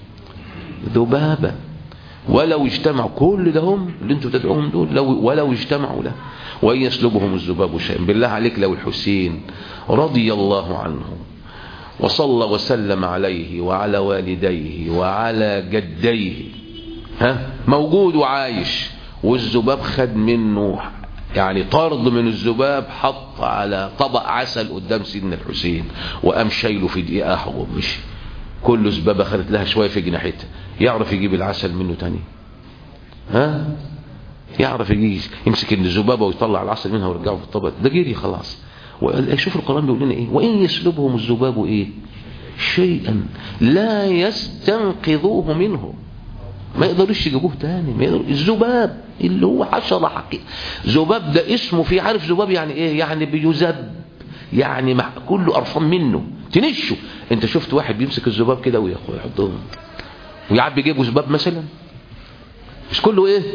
ذبابا ولو اجتمعوا كل ده هم اللي انتوا تدعوهم دول لو ولو اجتمعوا له وإن يسلبهم الذباب شيئا بالله عليك لو الحسين رضي الله عنه وصلى وسلم عليه وعلى والديه وعلى جديه ها موجود وعايش والذباب خد منه يعني طرد من الذباب حط على طبق عسل قدام سيدنا الحسين وقام شايله في دقيقه ومشي كل ذبابه خدت لها شويه في جناحتها يعرف يجيب العسل منه تاني ها يعرف يجي يمسك الذبابه ويطلع العسل منها ويرجعه في الطبق ده جري خلاص شوف القرآن بيقول لنا ايه وإن يسلبهم الذباب ايه شيئا لا يستنقذوه منه ما يقدروش يجيبوه تاني ما يقدر الذباب اللي هو حشرة حقيقة ذباب ده اسمه في عارف ذباب يعني ايه يعني بيذب يعني مع كله قرفان منه تنشه انت شفت واحد بيمسك الذباب كده ويحطه ويعبي جيبه ذباب مثلا مش كله ايه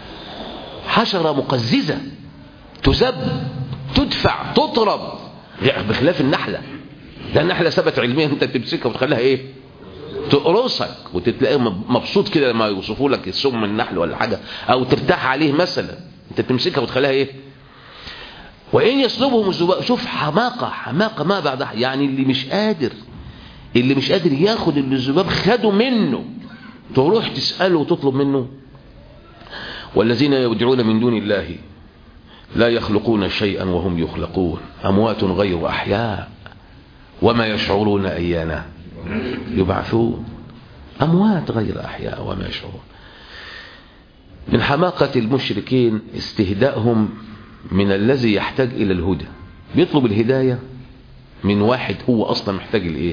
حشرة مقززة تذب تدفع تطرب بخلاف النحلة ده النحلة ثبت علميا انت تمسكها وتخليها ايه تقرصك وتتلاقيه مبسوط كده لما يوصفوا لك السم النحل ولا حاجة او ترتاح عليه مثلا انت تمسكها وتخليها ايه وان يسلبهم الذباب شوف حماقة حماقة ما بعدها يعني اللي مش قادر اللي مش قادر ياخد اللي الذباب خده منه تروح تسأله وتطلب منه والذين يدعون من دون الله لا يخلقون شيئا وهم يخلقون أموات غير أحياء وما يشعرون أيانا يبعثون أموات غير أحياء وما يشعرون من حماقة المشركين استهدائهم من الذي يحتاج إلى الهدى بيطلب الهداية من واحد هو أصلا محتاج الإيه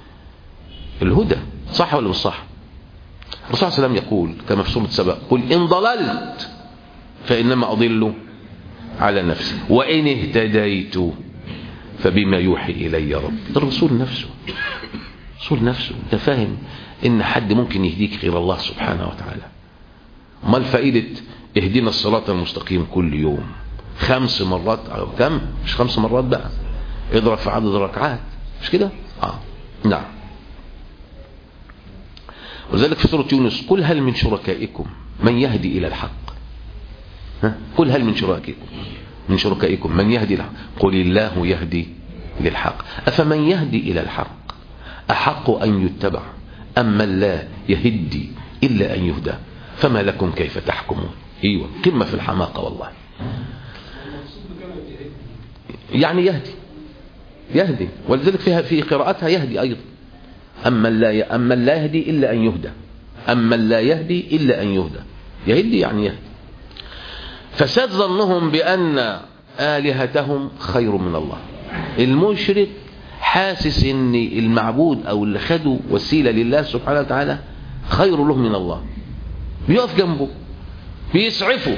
الهدى صح ولا مش صح الرسول صلى الله عليه وسلم يقول كما في سورة سبأ قل إن ضللت فإنما أضل على نفسي وإن اهتديت فبما يوحي إلي رب الرسول نفسه الرسول نفسه انت فاهم ان حد ممكن يهديك غير الله سبحانه وتعالى ما الفائدة اهدنا الصراط المستقيم كل يوم خمس مرات أو كم مش خمس مرات بقى اضرب في عدد ركعات مش كده اه نعم وذلك في سورة يونس قل هل من شركائكم من يهدي إلى الحق ها؟ قل هل من شركائكم من شركائكم من يهدي الحق قل الله يهدي للحق أفمن يهدي إلى الحق أحق أن يتبع أم من لا يهدي إلا أن يهدى فما لكم كيف تحكمون ايوه قمة في الحماقة والله يعني يهدي يهدي ولذلك فيها في قراءتها يهدي أيضا أما لا أما لا يهدي إلا أن يهدى أما لا يهدي إلا أن يهدى يهدي يعني يهدي فساد ظنهم بأن آلهتهم خير من الله المشرك حاسس ان المعبود او اللي خده وسيلة لله سبحانه وتعالى خير له من الله بيقف جنبه بيسعفه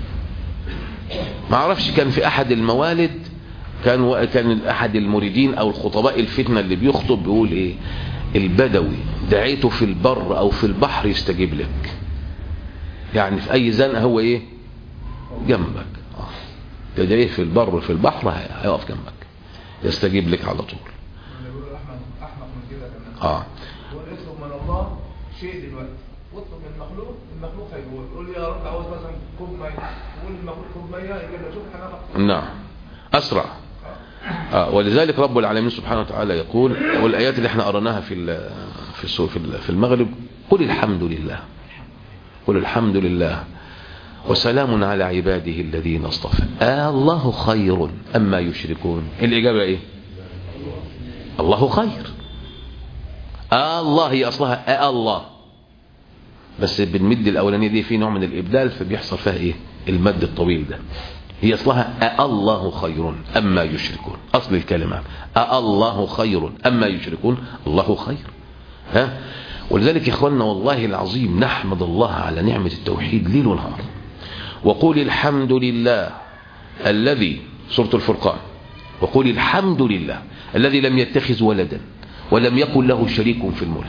ما اعرفش كان في احد الموالد كان كان احد المريدين او الخطباء الفتنه اللي بيخطب بيقول ايه البدوي دعيته في البر او في البحر يستجيب لك يعني في اي زنقه هو ايه جنبك اه تدعيه في البر في البحر هيقف جنبك يستجيب لك على طول اللي بيقول احمق احمق من كده كمان اه هو يطلب من الله شيء دلوقتي واطلب من المخلوق المخلوق هيقول يقول يا رب عاوز مثلا كوب ميه يقول المخلوق كوب ميه يجيب له شوف حاجه نعم أسرع آه ولذلك رب العالمين سبحانه وتعالى يقول والآيات اللي احنا قرناها في ال- في السو- في ال- في المغرب قل الحمد لله قل الحمد لله وسلام على عباده الذين اصطفى آه الله خير أما يشركون الإجابة إيه الله خير آه الله هي أصلها آه الله بس بنمد الأولانية دي في نوع من الإبدال فبيحصل فيها إيه المد الطويل ده هي أصلها أالله خير أما يشركون أصل الكلمة أالله خير أما يشركون الله خير ها ولذلك يا إخواننا والله العظيم نحمد الله على نعمة التوحيد ليل ونهار وقول الحمد لله الذي سورة الفرقان وقول الحمد لله الذي لم يتخذ ولدا ولم يكن له شريك في الملك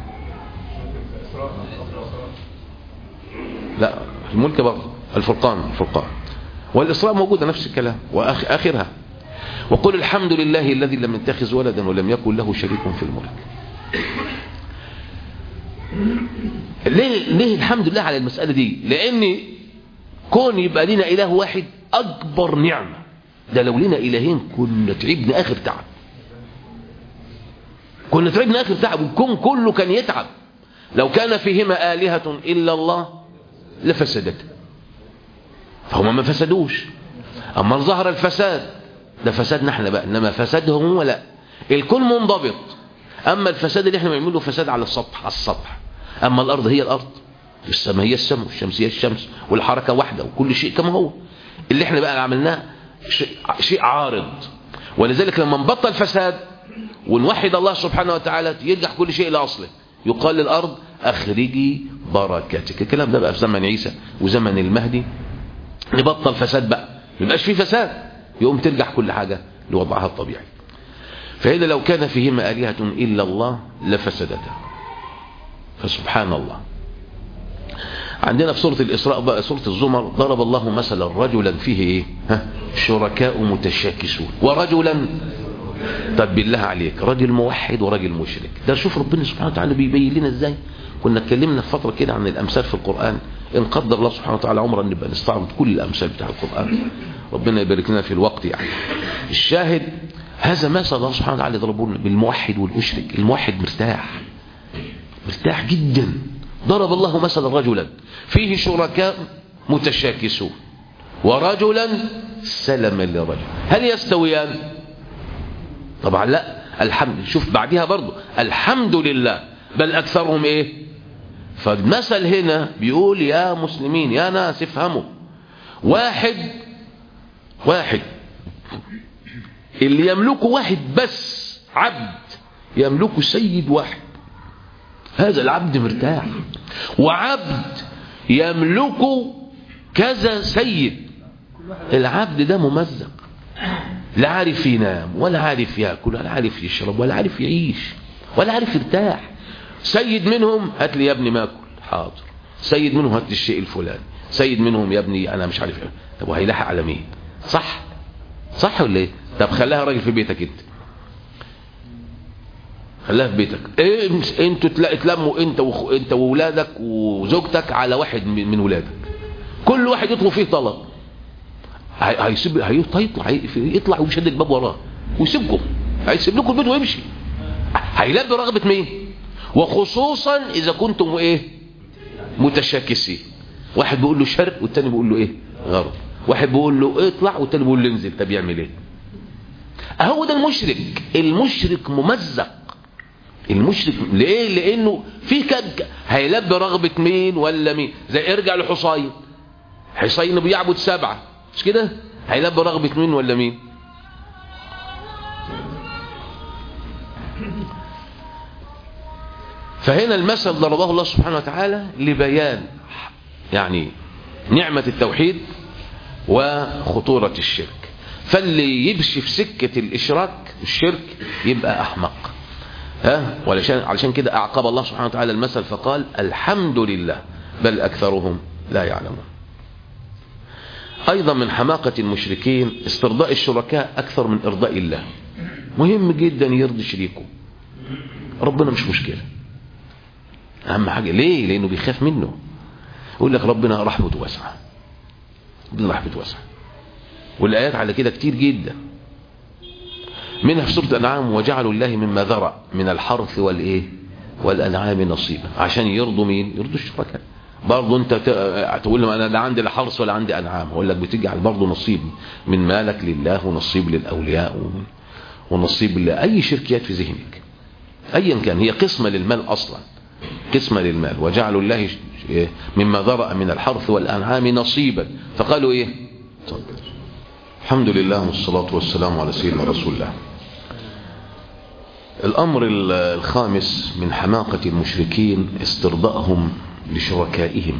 لا الملك برضه الفرقان الفرقان والإسراء موجودة نفس الكلام وآخرها وقل الحمد لله الذي لم يتخذ ولدا ولم يكن له شريك في الملك ليه, ليه الحمد لله على المسألة دي لأن كون يبقى لنا إله واحد أكبر نعمة ده لو لنا إلهين كنا تعبنا آخر تعب كنا تعبنا آخر تعب والكون كله كان يتعب لو كان فيهما آلهة إلا الله لفسدت فهم ما فسدوش أما ظهر الفساد ده فسادنا احنا بقى إنما فسادهم هو لا الكل منضبط أما الفساد اللي احنا بنعمله فساد على السطح على السطح أما الأرض هي الأرض والسماء هي السماء والشمس هي الشمس والحركة واحدة وكل شيء كما هو اللي احنا بقى عملناه شيء, شيء عارض ولذلك لما نبطل فساد ونوحد الله سبحانه وتعالى يرجع كل شيء لأصله يقال للأرض أخرجي بركاتك الكلام ده بقى في زمن عيسى وزمن المهدي نبطل فساد بقى يبقاش في فساد يقوم ترجع كل حاجة لوضعها الطبيعي فإذا لو كان فيهما آلهة إلا الله لفسدتا فسبحان الله عندنا في سورة الإسراء بقى سورة الزمر ضرب الله مثلا رجلا فيه إيه ها شركاء متشاكسون ورجلا طب بالله عليك راجل موحد وراجل مشرك ده شوف ربنا سبحانه وتعالى بيبين لنا ازاي كنا اتكلمنا في فتره كده عن الامثال في القران ان قدر الله سبحانه وتعالى عمرا نبقى نستعرض كل الامثال بتاع القران ربنا يبارك لنا في الوقت يعني الشاهد هذا مثل الله سبحانه وتعالى يضربه لنا بالموحد والمشرك الموحد مرتاح مرتاح جدا ضرب الله مثلا رجلا فيه شركاء متشاكسون ورجلا سلما لرجل هل يستويان طبعا لا الحمد شوف بعدها برضو الحمد لله بل أكثرهم إيه فالمثل هنا بيقول يا مسلمين يا ناس افهموا واحد واحد اللي يملكه واحد بس عبد يملكه سيد واحد هذا العبد مرتاح وعبد يملكه كذا سيد العبد ده ممزق لا عارف ينام ولا عارف ياكل ولا عارف يشرب ولا عارف يعيش ولا عارف يرتاح سيد منهم هات لي يا ابني ماكل حاضر سيد منهم هات لي الشيء الفلاني سيد منهم يا ابني انا مش عارف ايه طب وهيلاحق على مين صح صح ولا ايه طب خليها راجل في بيتك انت خليها في بيتك ايه انتوا تلموا انت وخ... انت واولادك وزوجتك على واحد من ولادك كل واحد يطلب فيه طلب هيسيب هيطلع يطلع ويشد الباب وراه ويسيبكم هيسيب لكم البيت ويمشي هيلبي رغبة مين وخصوصا اذا كنتم ايه متشاكسين واحد بيقول له شرق والتاني بيقول له ايه غرب واحد بيقول له اطلع والتاني بيقول له انزل طب يعمل ايه اهو ده المشرك المشرك ممزق المشرك ليه لانه في كد هيلبي رغبة مين ولا مين زي ارجع لحصين حصين بيعبد سبعة مش كده هيلبي رغبة مين ولا مين فهنا المثل ضربه الله سبحانه وتعالى لبيان يعني نعمة التوحيد وخطورة الشرك فاللي يمشي في سكة الإشراك الشرك يبقى أحمق ها علشان علشان كده أعقب الله سبحانه وتعالى المثل فقال الحمد لله بل أكثرهم لا يعلمون أيضا من حماقة المشركين استرضاء الشركاء أكثر من إرضاء الله مهم جدا يرضي شريكه ربنا مش مشكلة أهم حاجة ليه لأنه بيخاف منه يقول لك ربنا رحمته واسعة ربنا رحمته واسعة والآيات على كده كتير جدا منها في سورة الأنعام وجعلوا الله مما ذرأ من الحرث والإيه والأنعام نصيبا عشان يرضوا مين يرضوا الشركاء برضه انت تقول لهم انا لا عندي لا حرث ولا عندي انعام اقول لك بتجعل برضه نصيب من مالك لله ونصيب للاولياء ونصيب لاي شركيات في ذهنك ايا كان هي قسمه للمال اصلا قسمه للمال وجعلوا الله مما ذرأ من الحرث والانعام نصيبا فقالوا ايه الحمد لله والصلاه والسلام على سيدنا رسول الله الامر الخامس من حماقه المشركين استرضائهم لشركائهم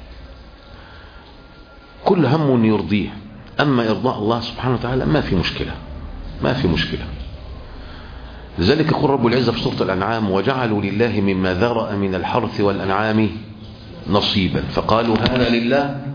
كل هم يرضيه أما إرضاء الله سبحانه وتعالى ما في مشكلة ما في مشكلة لذلك يقول رب العزة في سورة الأنعام وجعلوا لله مما ذرأ من الحرث والأنعام نصيبا فقالوا هذا لله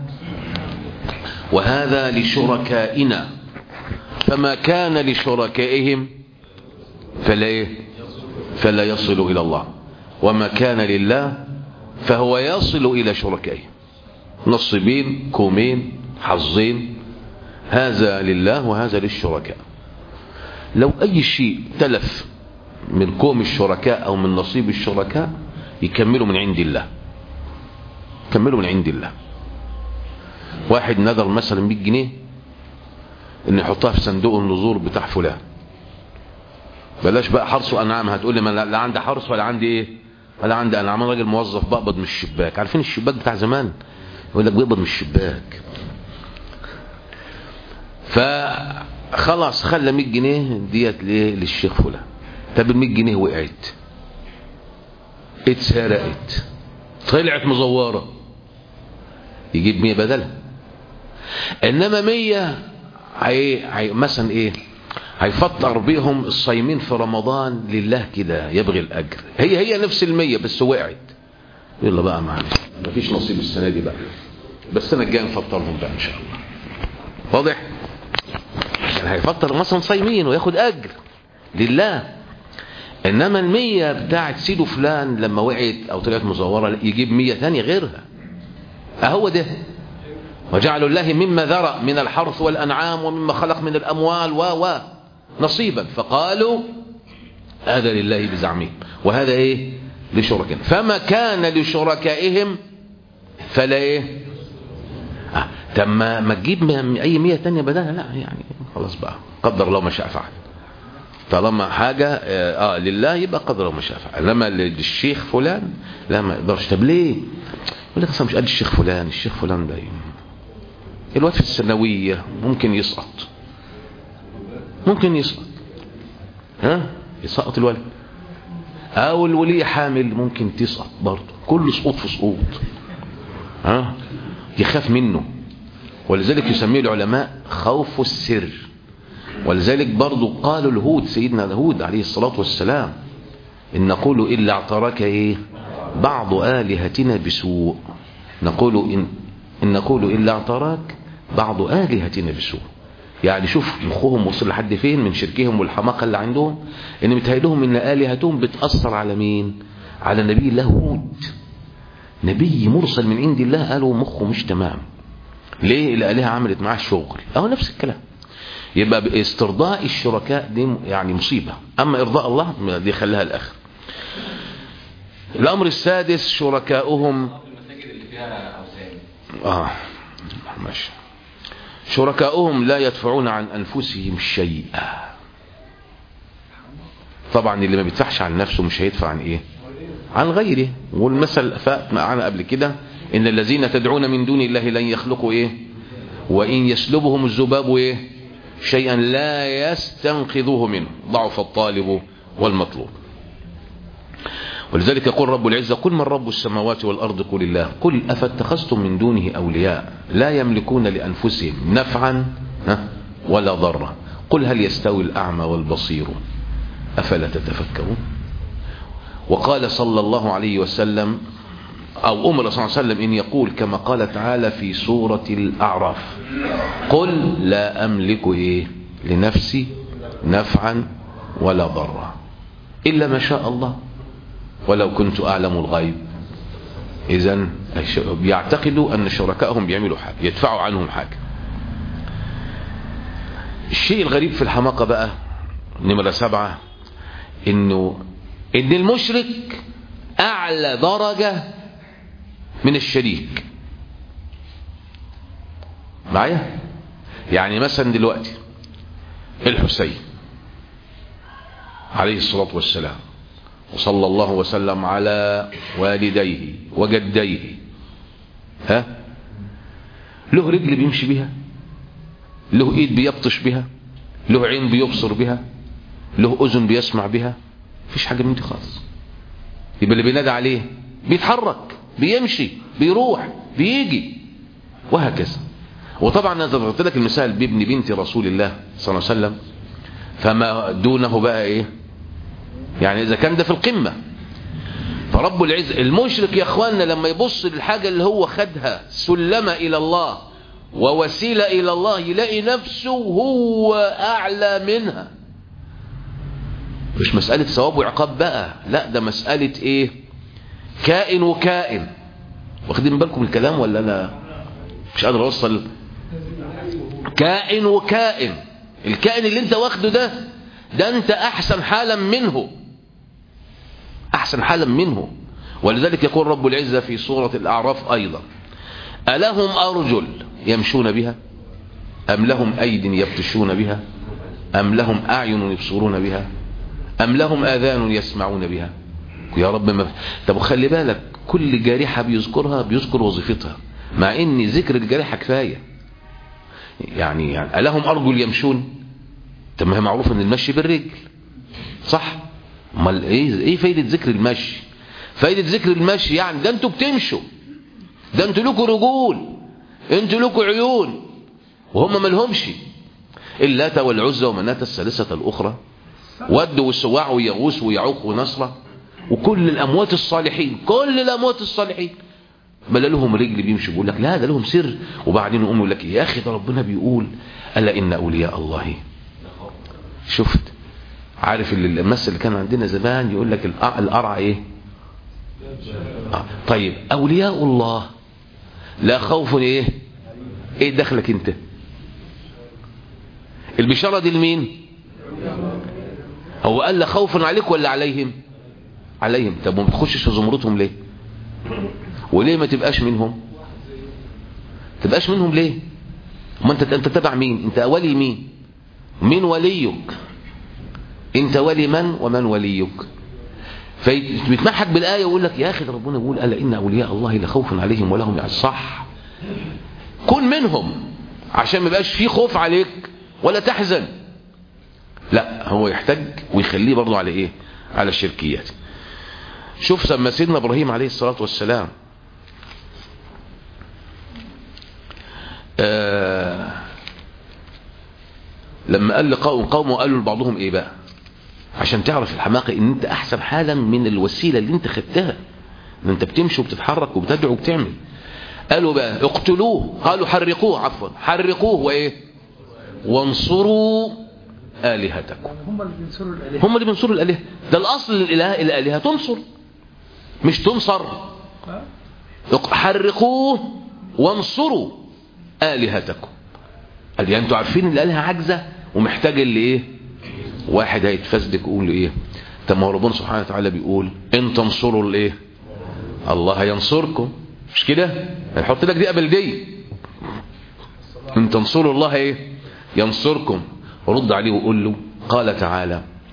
وهذا لشركائنا فما كان لشركائهم فلا إيه؟ فلا يصل إلى الله وما كان لله فهو يصل إلى شركائه نصيبين كومين حظين هذا لله وهذا للشركاء لو أي شيء تلف من كوم الشركاء أو من نصيب الشركاء يكملوا من عند الله يكملوا من عند الله واحد نذر مثلا 100 جنيه ان يحطها في صندوق النذور بتاع فلان بلاش بقى حرص وانعام هتقول لي ما لا عندي حرص ولا عندي ايه ولا عندي انا عمال راجل موظف بقبض من الشباك عارفين الشباك بتاع زمان يقول لك بيقبض من الشباك فخلاص خلى 100 جنيه ديت ليه للشيخ فلان طب ال 100 جنيه وقعت اتسرقت طلعت مزوره يجيب 100 بدلها انما 100 هي هي مثلا ايه هيفطر بيهم الصايمين في رمضان لله كده يبغي الاجر هي هي نفس المية بس وقعت يلا بقى معلش مفيش نصيب السنه دي بقى بس انا الجاي نفطرهم بقى ان شاء الله واضح عشان هيفطر مثلا صايمين وياخد اجر لله انما المية بتاعت سيدو فلان لما وقعت او طلعت مزوره يجيب مية ثانيه غيرها اهو ده وجعلوا الله مما ذرأ من الحرث والأنعام ومما خلق من الأموال و و نصيبا فقالوا هذا لله بزعمهم وهذا ايه لشركائهم فما كان لشركائهم فلا ايه آه. طب ما ما تجيب اي مية تانية بدلها لا يعني خلاص بقى قدر الله ما شاء فعل طالما حاجة اه لله يبقى قدر الله ما شاء فعل انما للشيخ فلان لا ما يقدرش طب ليه يقول لك اصلا مش قد الشيخ فلان الشيخ فلان ده الواد في الثانوية ممكن يسقط ممكن يسقط ها يسقط الولد او الولية حامل ممكن تسقط برضه كل سقوط في سقوط ها يخاف منه ولذلك يسميه العلماء خوف السر ولذلك برضه قالوا الهود سيدنا الهود عليه الصلاة والسلام إن نقول إلا اعتراك إيه بعض آلهتنا بسوء نقول إن, إن نقول إلا اعتراك بعض آلهتنا بسوء يعني شوف مخهم وصل لحد فين من شركهم والحماقة اللي عندهم ان متهيلهم ان آلهتهم بتأثر على مين على نبي الله هود نبي مرسل من عند الله قالوا مخه مش تمام ليه الآلهة عملت معاه شغل اهو نفس الكلام يبقى باسترضاء الشركاء دي يعني مصيبة اما ارضاء الله دي خليها الاخر الامر السادس شركاؤهم المساجد اللي فيها اوثان اه ماشي شركاؤهم لا يدفعون عن أنفسهم شيئا طبعا اللي ما بيدفعش عن نفسه مش هيدفع عن ايه عن غيره والمثل فات معنا قبل كده ان الذين تدعون من دون الله لن يخلقوا ايه وان يسلبهم الذباب ايه شيئا لا يستنقذوه منه ضعف الطالب والمطلوب ولذلك يقول رب العزة قل من رب السماوات والأرض قل الله قل أفاتخذتم من دونه أولياء لا يملكون لأنفسهم نفعا ها، ولا ضرا قل هل يستوي الأعمى والبصير أفلا تتفكرون وقال صلى الله عليه وسلم أو أمر صلى الله عليه وسلم إن يقول كما قال تعالى في سورة الأعراف قل لا أملك إيه لنفسي نفعا ولا ضرا إلا ما شاء الله ولو كنت أعلم الغيب إذا بيعتقدوا أن شركائهم بيعملوا حاجة يدفعوا عنهم حاجة الشيء الغريب في الحماقة بقى نمرة سبعة إنه إن المشرك أعلى درجة من الشريك معايا يعني مثلا دلوقتي الحسين عليه الصلاة والسلام وصلى الله وسلم على والديه وجديه ها له رجل بيمشي بها له ايد بيبطش بها له عين بيبصر بها له اذن بيسمع بها مفيش حاجه من دي خالص يبقى اللي بينادى عليه بيتحرك بيمشي بيروح بيجي وهكذا وطبعا انا ضربت لك المثال بابن بنت رسول الله صلى الله عليه وسلم فما دونه بقى ايه يعني اذا كان ده في القمة فرب العزة المشرك يا اخواننا لما يبص للحاجة اللي هو خدها سلمة الى الله ووسيلة الى الله يلاقي نفسه هو اعلى منها مش مسألة ثواب وعقاب بقى لا ده مسألة ايه كائن وكائن واخدين بالكم الكلام ولا انا مش قادر اوصل كائن وكائن الكائن اللي انت واخده ده ده انت احسن حالا منه احسن حالا منه ولذلك يقول رب العزة في سورة الاعراف ايضا الهم ارجل يمشون بها ام لهم ايد يبطشون بها ام لهم اعين يبصرون بها ام لهم اذان يسمعون بها يا رب ما طب خلي بالك كل جارحة بيذكرها بيذكر وظيفتها مع ان ذكر الجارحة كفاية يعني, يعني ألهم أرجل يمشون طب ما هي معروف ان المشي بالرجل صح امال ايه ايه فايده ذكر المشي فايده ذكر المشي يعني ده انتوا بتمشوا ده انتوا لكم رجول انتوا لكم عيون وهم ما لهمش اللات والعزى ومناة الثالثة الأخرى ود والسواع ويغوث ويعوق ونصرة وكل الأموات الصالحين كل الأموات الصالحين بل لهم رجل بيمشي بيقول لك لا ده لهم سر وبعدين يقوم يقول لك يا أخي ده ربنا بيقول ألا إن أولياء الله شفت عارف المثل اللي كان عندنا زمان يقول لك القرع ايه آه. طيب اولياء الله لا خوف ايه ايه دخلك انت البشارة دي لمين هو قال لا خوف عليك ولا عليهم عليهم طب ما بتخشش في زمرتهم ليه وليه ما تبقاش منهم تبقاش منهم ليه ما انت انت تبع مين انت ولي مين مين وليك انت ولي من ومن وليك فبيتمحك بالآية ويقول لك يا أخي ده ربنا بيقول ألا إن أولياء الله لا خوف عليهم ولا هم يعني صح كن منهم عشان ما يبقاش في خوف عليك ولا تحزن لا هو يحتاج ويخليه برضه على إيه على الشركيات شوف لما سيدنا إبراهيم عليه الصلاة والسلام آه لما قال لقوم قومه قالوا لبعضهم ايه بقى عشان تعرف الحماقة ان انت احسن حالا من الوسيلة اللي انت خدتها ان انت بتمشي وبتتحرك وبتدعو وبتعمل قالوا بقى اقتلوه قالوا حرقوه عفوا حرقوه وايه وانصروا آلهتكم هم اللي بينصروا الآلهة هم اللي بينصروا الآلهة ده الأصل الإله الآلهة تنصر مش تنصر حرقوه وانصروا آلهتكم قال يعني انتوا عارفين ان الآلهة عاجزة ومحتاج اللي ايه واحد هيتفزدك يقول له ايه طب ما هو ربنا سبحانه وتعالى بيقول ان تنصروا الايه الله ينصركم مش كده هيحط لك دي قبل دي ان تنصروا الله ايه ينصركم رد عليه وقول له قال تعالى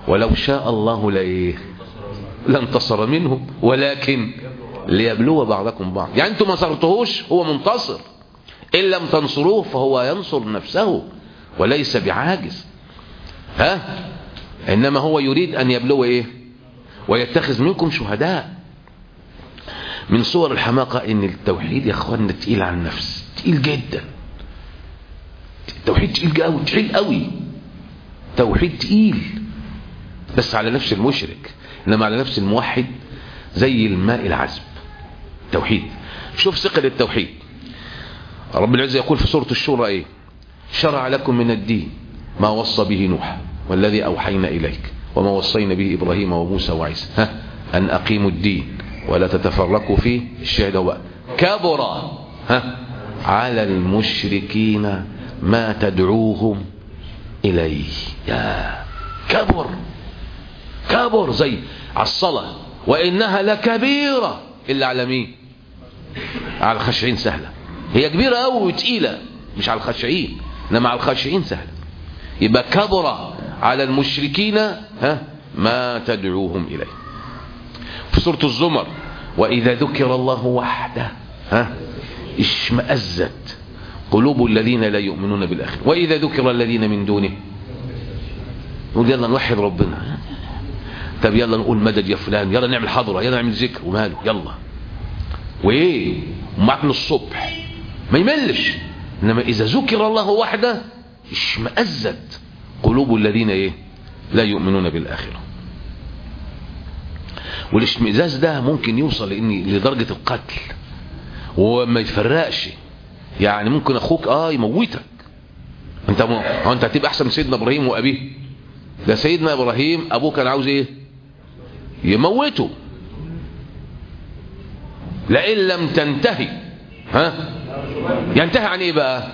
ولو شاء الله لإيه لانتصر منهم ولكن ليبلو بعضكم بعض يعني انتم ما نصرتهوش هو منتصر إن لم تنصروه فهو ينصر نفسه وليس بعاجز ها إنما هو يريد أن يبلو إيه ويتخذ منكم شهداء من صور الحماقة إن التوحيد يا أخوانا تقيل على النفس تقيل جدا التوحيد تقيل قوي تقيل قوي توحيد تقيل بس على نفس المشرك إنما على نفس الموحد زي الماء العذب توحيد شوف ثقل التوحيد رب العزة يقول في سورة الشورى ايه شرع لكم من الدين ما وصى به نوح والذي أوحينا إليك وما وصينا به إبراهيم وموسى وعيسى ها أن أقيموا الدين ولا تتفرقوا فيه الشاهد هو كبر ها على المشركين ما تدعوهم إليه يا كبر كبر زي على الصلاة وإنها لكبيرة إلا على مين على الخاشعين سهلة هي كبيرة أوي وتقيلة مش على الخاشعين إنما على الخاشعين سهلة يبقى كبر على المشركين ها ما تدعوهم إليه في سورة الزمر وإذا ذكر الله وحده ها اشمأزت قلوب الذين لا يؤمنون بالآخرة وإذا ذكر الذين من دونه نقول يلا نوحد ربنا طب يلا نقول مدد يا فلان يلا نعمل حضرة يلا نعمل ذكر وماله يلا وايه ومعك للصبح ما يملش انما اذا ذكر الله وحده اشمأزت قلوب الذين ايه لا يؤمنون بالاخره والاشمئزاز ده ممكن يوصل لإن لدرجة القتل وما يفرقش يعني ممكن اخوك اه يموتك انت م... انت هتبقى احسن من سيدنا ابراهيم وابيه ده سيدنا ابراهيم ابوه كان عاوز ايه يموته لئن لم تنتهي ها ينتهي عن ايه بقى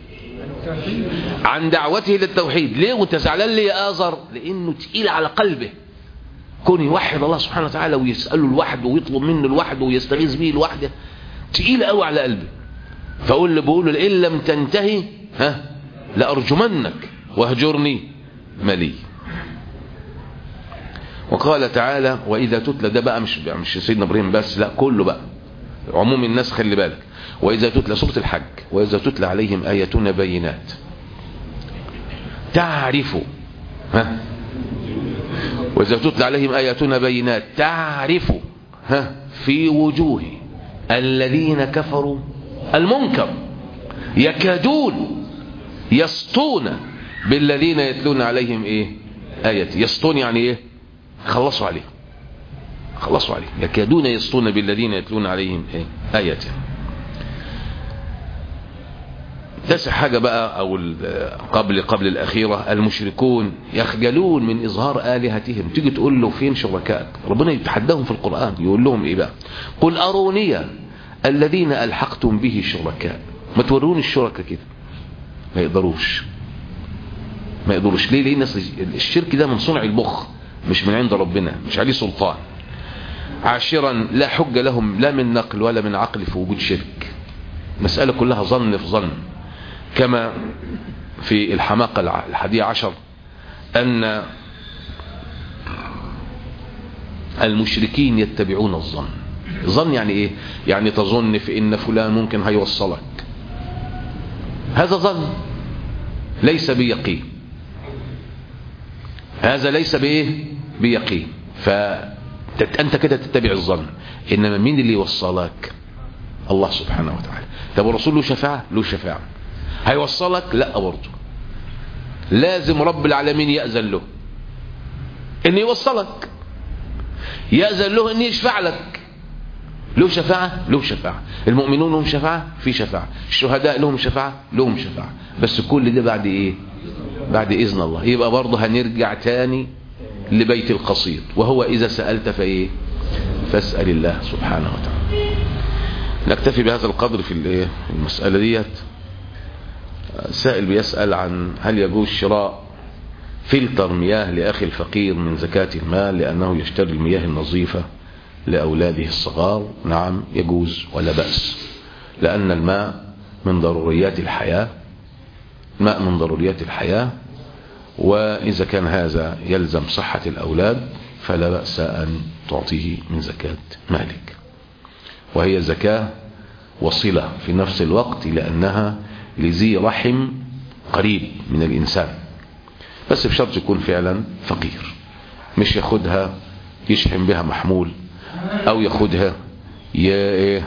عن دعوته للتوحيد ليه وانت زعلان ليه يا ازر لانه تقيل على قلبه كون يوحد الله سبحانه وتعالى ويسأله لوحده ويطلب منه لوحده ويستغيث به لوحده تقيل قوي على قلبه فاقول اللي بقوله لئن لم تنتهي ها لارجمنك واهجرني ملي وقال تعالى واذا تتلى ده بقى مش مش سيدنا ابراهيم بس لا كله بقى عموم الناس خلي بالك واذا تتلى سوره الحج واذا تتلى عليهم اياتنا بينات تعرف ها واذا تتلى عليهم اياتنا بينات تعرف ها في وجوه الذين كفروا المنكر يكادون يسطون بالذين يتلون عليهم ايه آيات يسطون يعني ايه خلصوا عليه خلصوا عليه يكادون يسطون بالذين يتلون عليهم ايه آيات تسع حاجة بقى او قبل قبل الاخيرة المشركون يخجلون من اظهار الهتهم تيجي تقول له فين شركائك ربنا يتحداهم في القرآن يقول لهم ايه بقى قل اروني الذين الحقتم به شركاء ما توروني الشركاء كده ما يقدروش ما يقدروش ليه لان الشرك ده من صنع المخ مش من عند ربنا مش عليه سلطان عاشرا لا حج لهم لا من نقل ولا من عقل في وجود شرك مسألة كلها ظن في ظن كما في الحماقة الحادية عشر أن المشركين يتبعون الظن ظن يعني ايه يعني تظن في ان فلان ممكن هيوصلك هذا ظن ليس بيقين هذا ليس بايه بيقين فانت كده تتبع الظن انما مين اللي يوصلك الله سبحانه وتعالى طب الرسول له شفاعه له شفاعه هيوصلك لا برضه لازم رب العالمين يأذن له ان يوصلك يأذن له ان يشفع لك له شفاعة له شفاعة المؤمنون لهم شفاعة في شفاعة الشهداء لهم شفاعة لهم شفاعة بس كل ده بعد ايه بعد اذن الله يبقى برضه هنرجع تاني لبيت القصيد وهو اذا سألت فايه فاسأل الله سبحانه وتعالى نكتفي بهذا القدر في المسألة ديت سائل بيسأل عن هل يجوز شراء فلتر مياه لأخي الفقير من زكاة المال لأنه يشتري المياه النظيفة لأولاده الصغار نعم يجوز ولا بأس لأن الماء من ضروريات الحياة الماء من ضروريات الحياة وإذا كان هذا يلزم صحة الأولاد فلا بأس أن تعطيه من زكاة مالك وهي زكاة وصلة في نفس الوقت لأنها لذي رحم قريب من الإنسان بس بشرط يكون فعلا فقير مش ياخدها يشحن بها محمول أو ياخدها ي-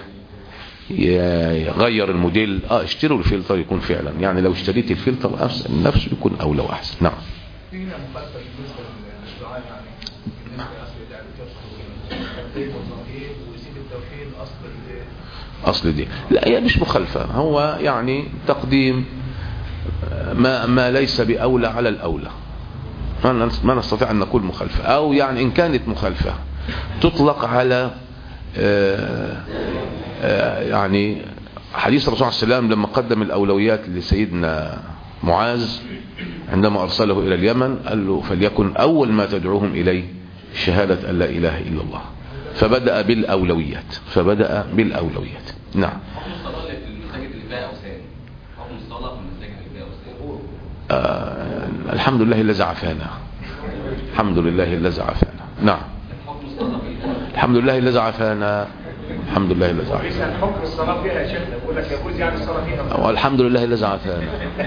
يغير الموديل اه اشتروا الفلتر يكون فعلا يعني لو اشتريت الفلتر أفس- نفسه يكون أولى وأحسن نعم في هنا مخالفه بالنسبه للدعاء يعني بالنسبه لاصل دعوه التوحيد والتوحيد ويسيب التوحيد اصل ال- أصل دي لا هي مش مخالفة هو يعني تقديم ما, ما ليس بأولى على الأولى ما نس- ما نستطيع أن نقول مخالفة أو يعني إن كانت مخالفة تطلق على آه، آه، يعني حديث الرسول صلى الله عليه وسلم لما قدم الأولويات لسيدنا معاذ عندما أرسله إلى اليمن قال له فليكن أول ما تدعوهم إليه شهادة أن لا إله إلا الله فبدأ بالأولويات فبدأ بالأولويات نعم حكم الصلاة اللي في المساجد اللي فيها أوثان حكم الصلاة في المساجد اللي فيها أوثان آه الحمد لله الذي عافانا الحمد لله الذي عافانا نعم حكم الصلاة في الحمد لله الذي عافانا الحمد لله الذي عافانا يسال حكم الصلاه فيها يا شيخنا بيقول لك يجوز يعني الصلاه فيها والحمد لله الذي عافانا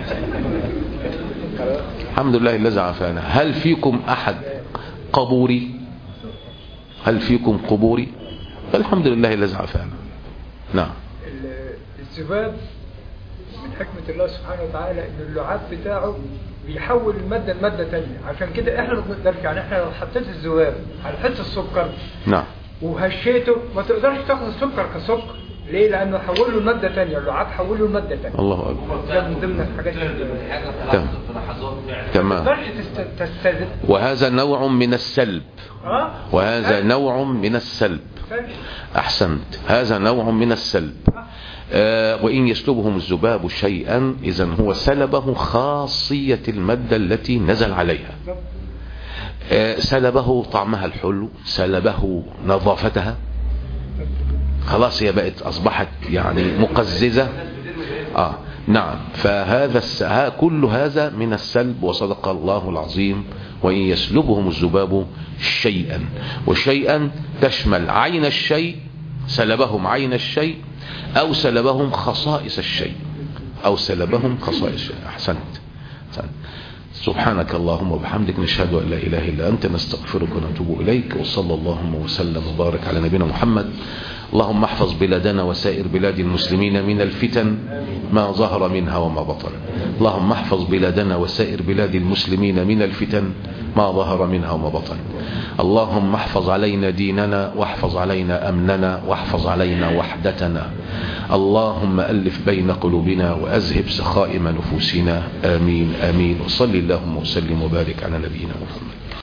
الحمد لله الذي عافانا هل فيكم أحد قبوري هل فيكم قبوري الحمد لله الذي عافانا نعم ال- الذباب من حكمة الله سبحانه وتعالى ان اللعاب بتاعه بيحول المادة لمادة تانية عشان كده احنا ما بنقدرش يعني احنا لو حطيت الذباب على حتة السكر نعم وهشيته ما تقدرش تاخد السكر كسكر ليه؟ لأنه حوله لمادة تانية اللعاب حوله لمادة تانية الله أكبر ده من ضمن الحاجات اللي تمام. في لحظات فعلا ما تمام تقدرش تست- تستزد وهذا نوع من السلب اه وهذا نوع من السلب فاهم؟ أحسنت هذا نوع من السلب آه وإن يسلبهم الذباب شيئا إذا هو سلبه خاصية المادة التي نزل عليها آه سلبه طعمها الحلو سلبه نظافتها خلاص هي بقت أصبحت يعني مقززة آه نعم فهذا الس... ها كل هذا من السلب وصدق الله العظيم وإن يسلبهم الذباب شيئا وشيئا تشمل عين الشيء سلبهم عين الشيء أو سلبهم خصائص الشيء أو سلبهم خصائص الشيء أحسنت أحسنت سبحانك اللهم وبحمدك نشهد أن لا إله إلا أنت نستغفرك ونتوب إليك وصلى اللهم وسلم وبارك على نبينا محمد اللهم احفظ بلادنا وسائر بلاد المسلمين من الفتن ما ظهر منها وما بطن اللهم احفظ بلادنا وسائر بلاد المسلمين من الفتن ما ظهر منها وما بطن اللهم احفظ علينا ديننا واحفظ علينا أمننا واحفظ علينا وحدتنا اللهم ألف بين قلوبنا وأذهب سخائم نفوسنا آمين آمين وصل اللهم وسلم وبارك على نبينا محمد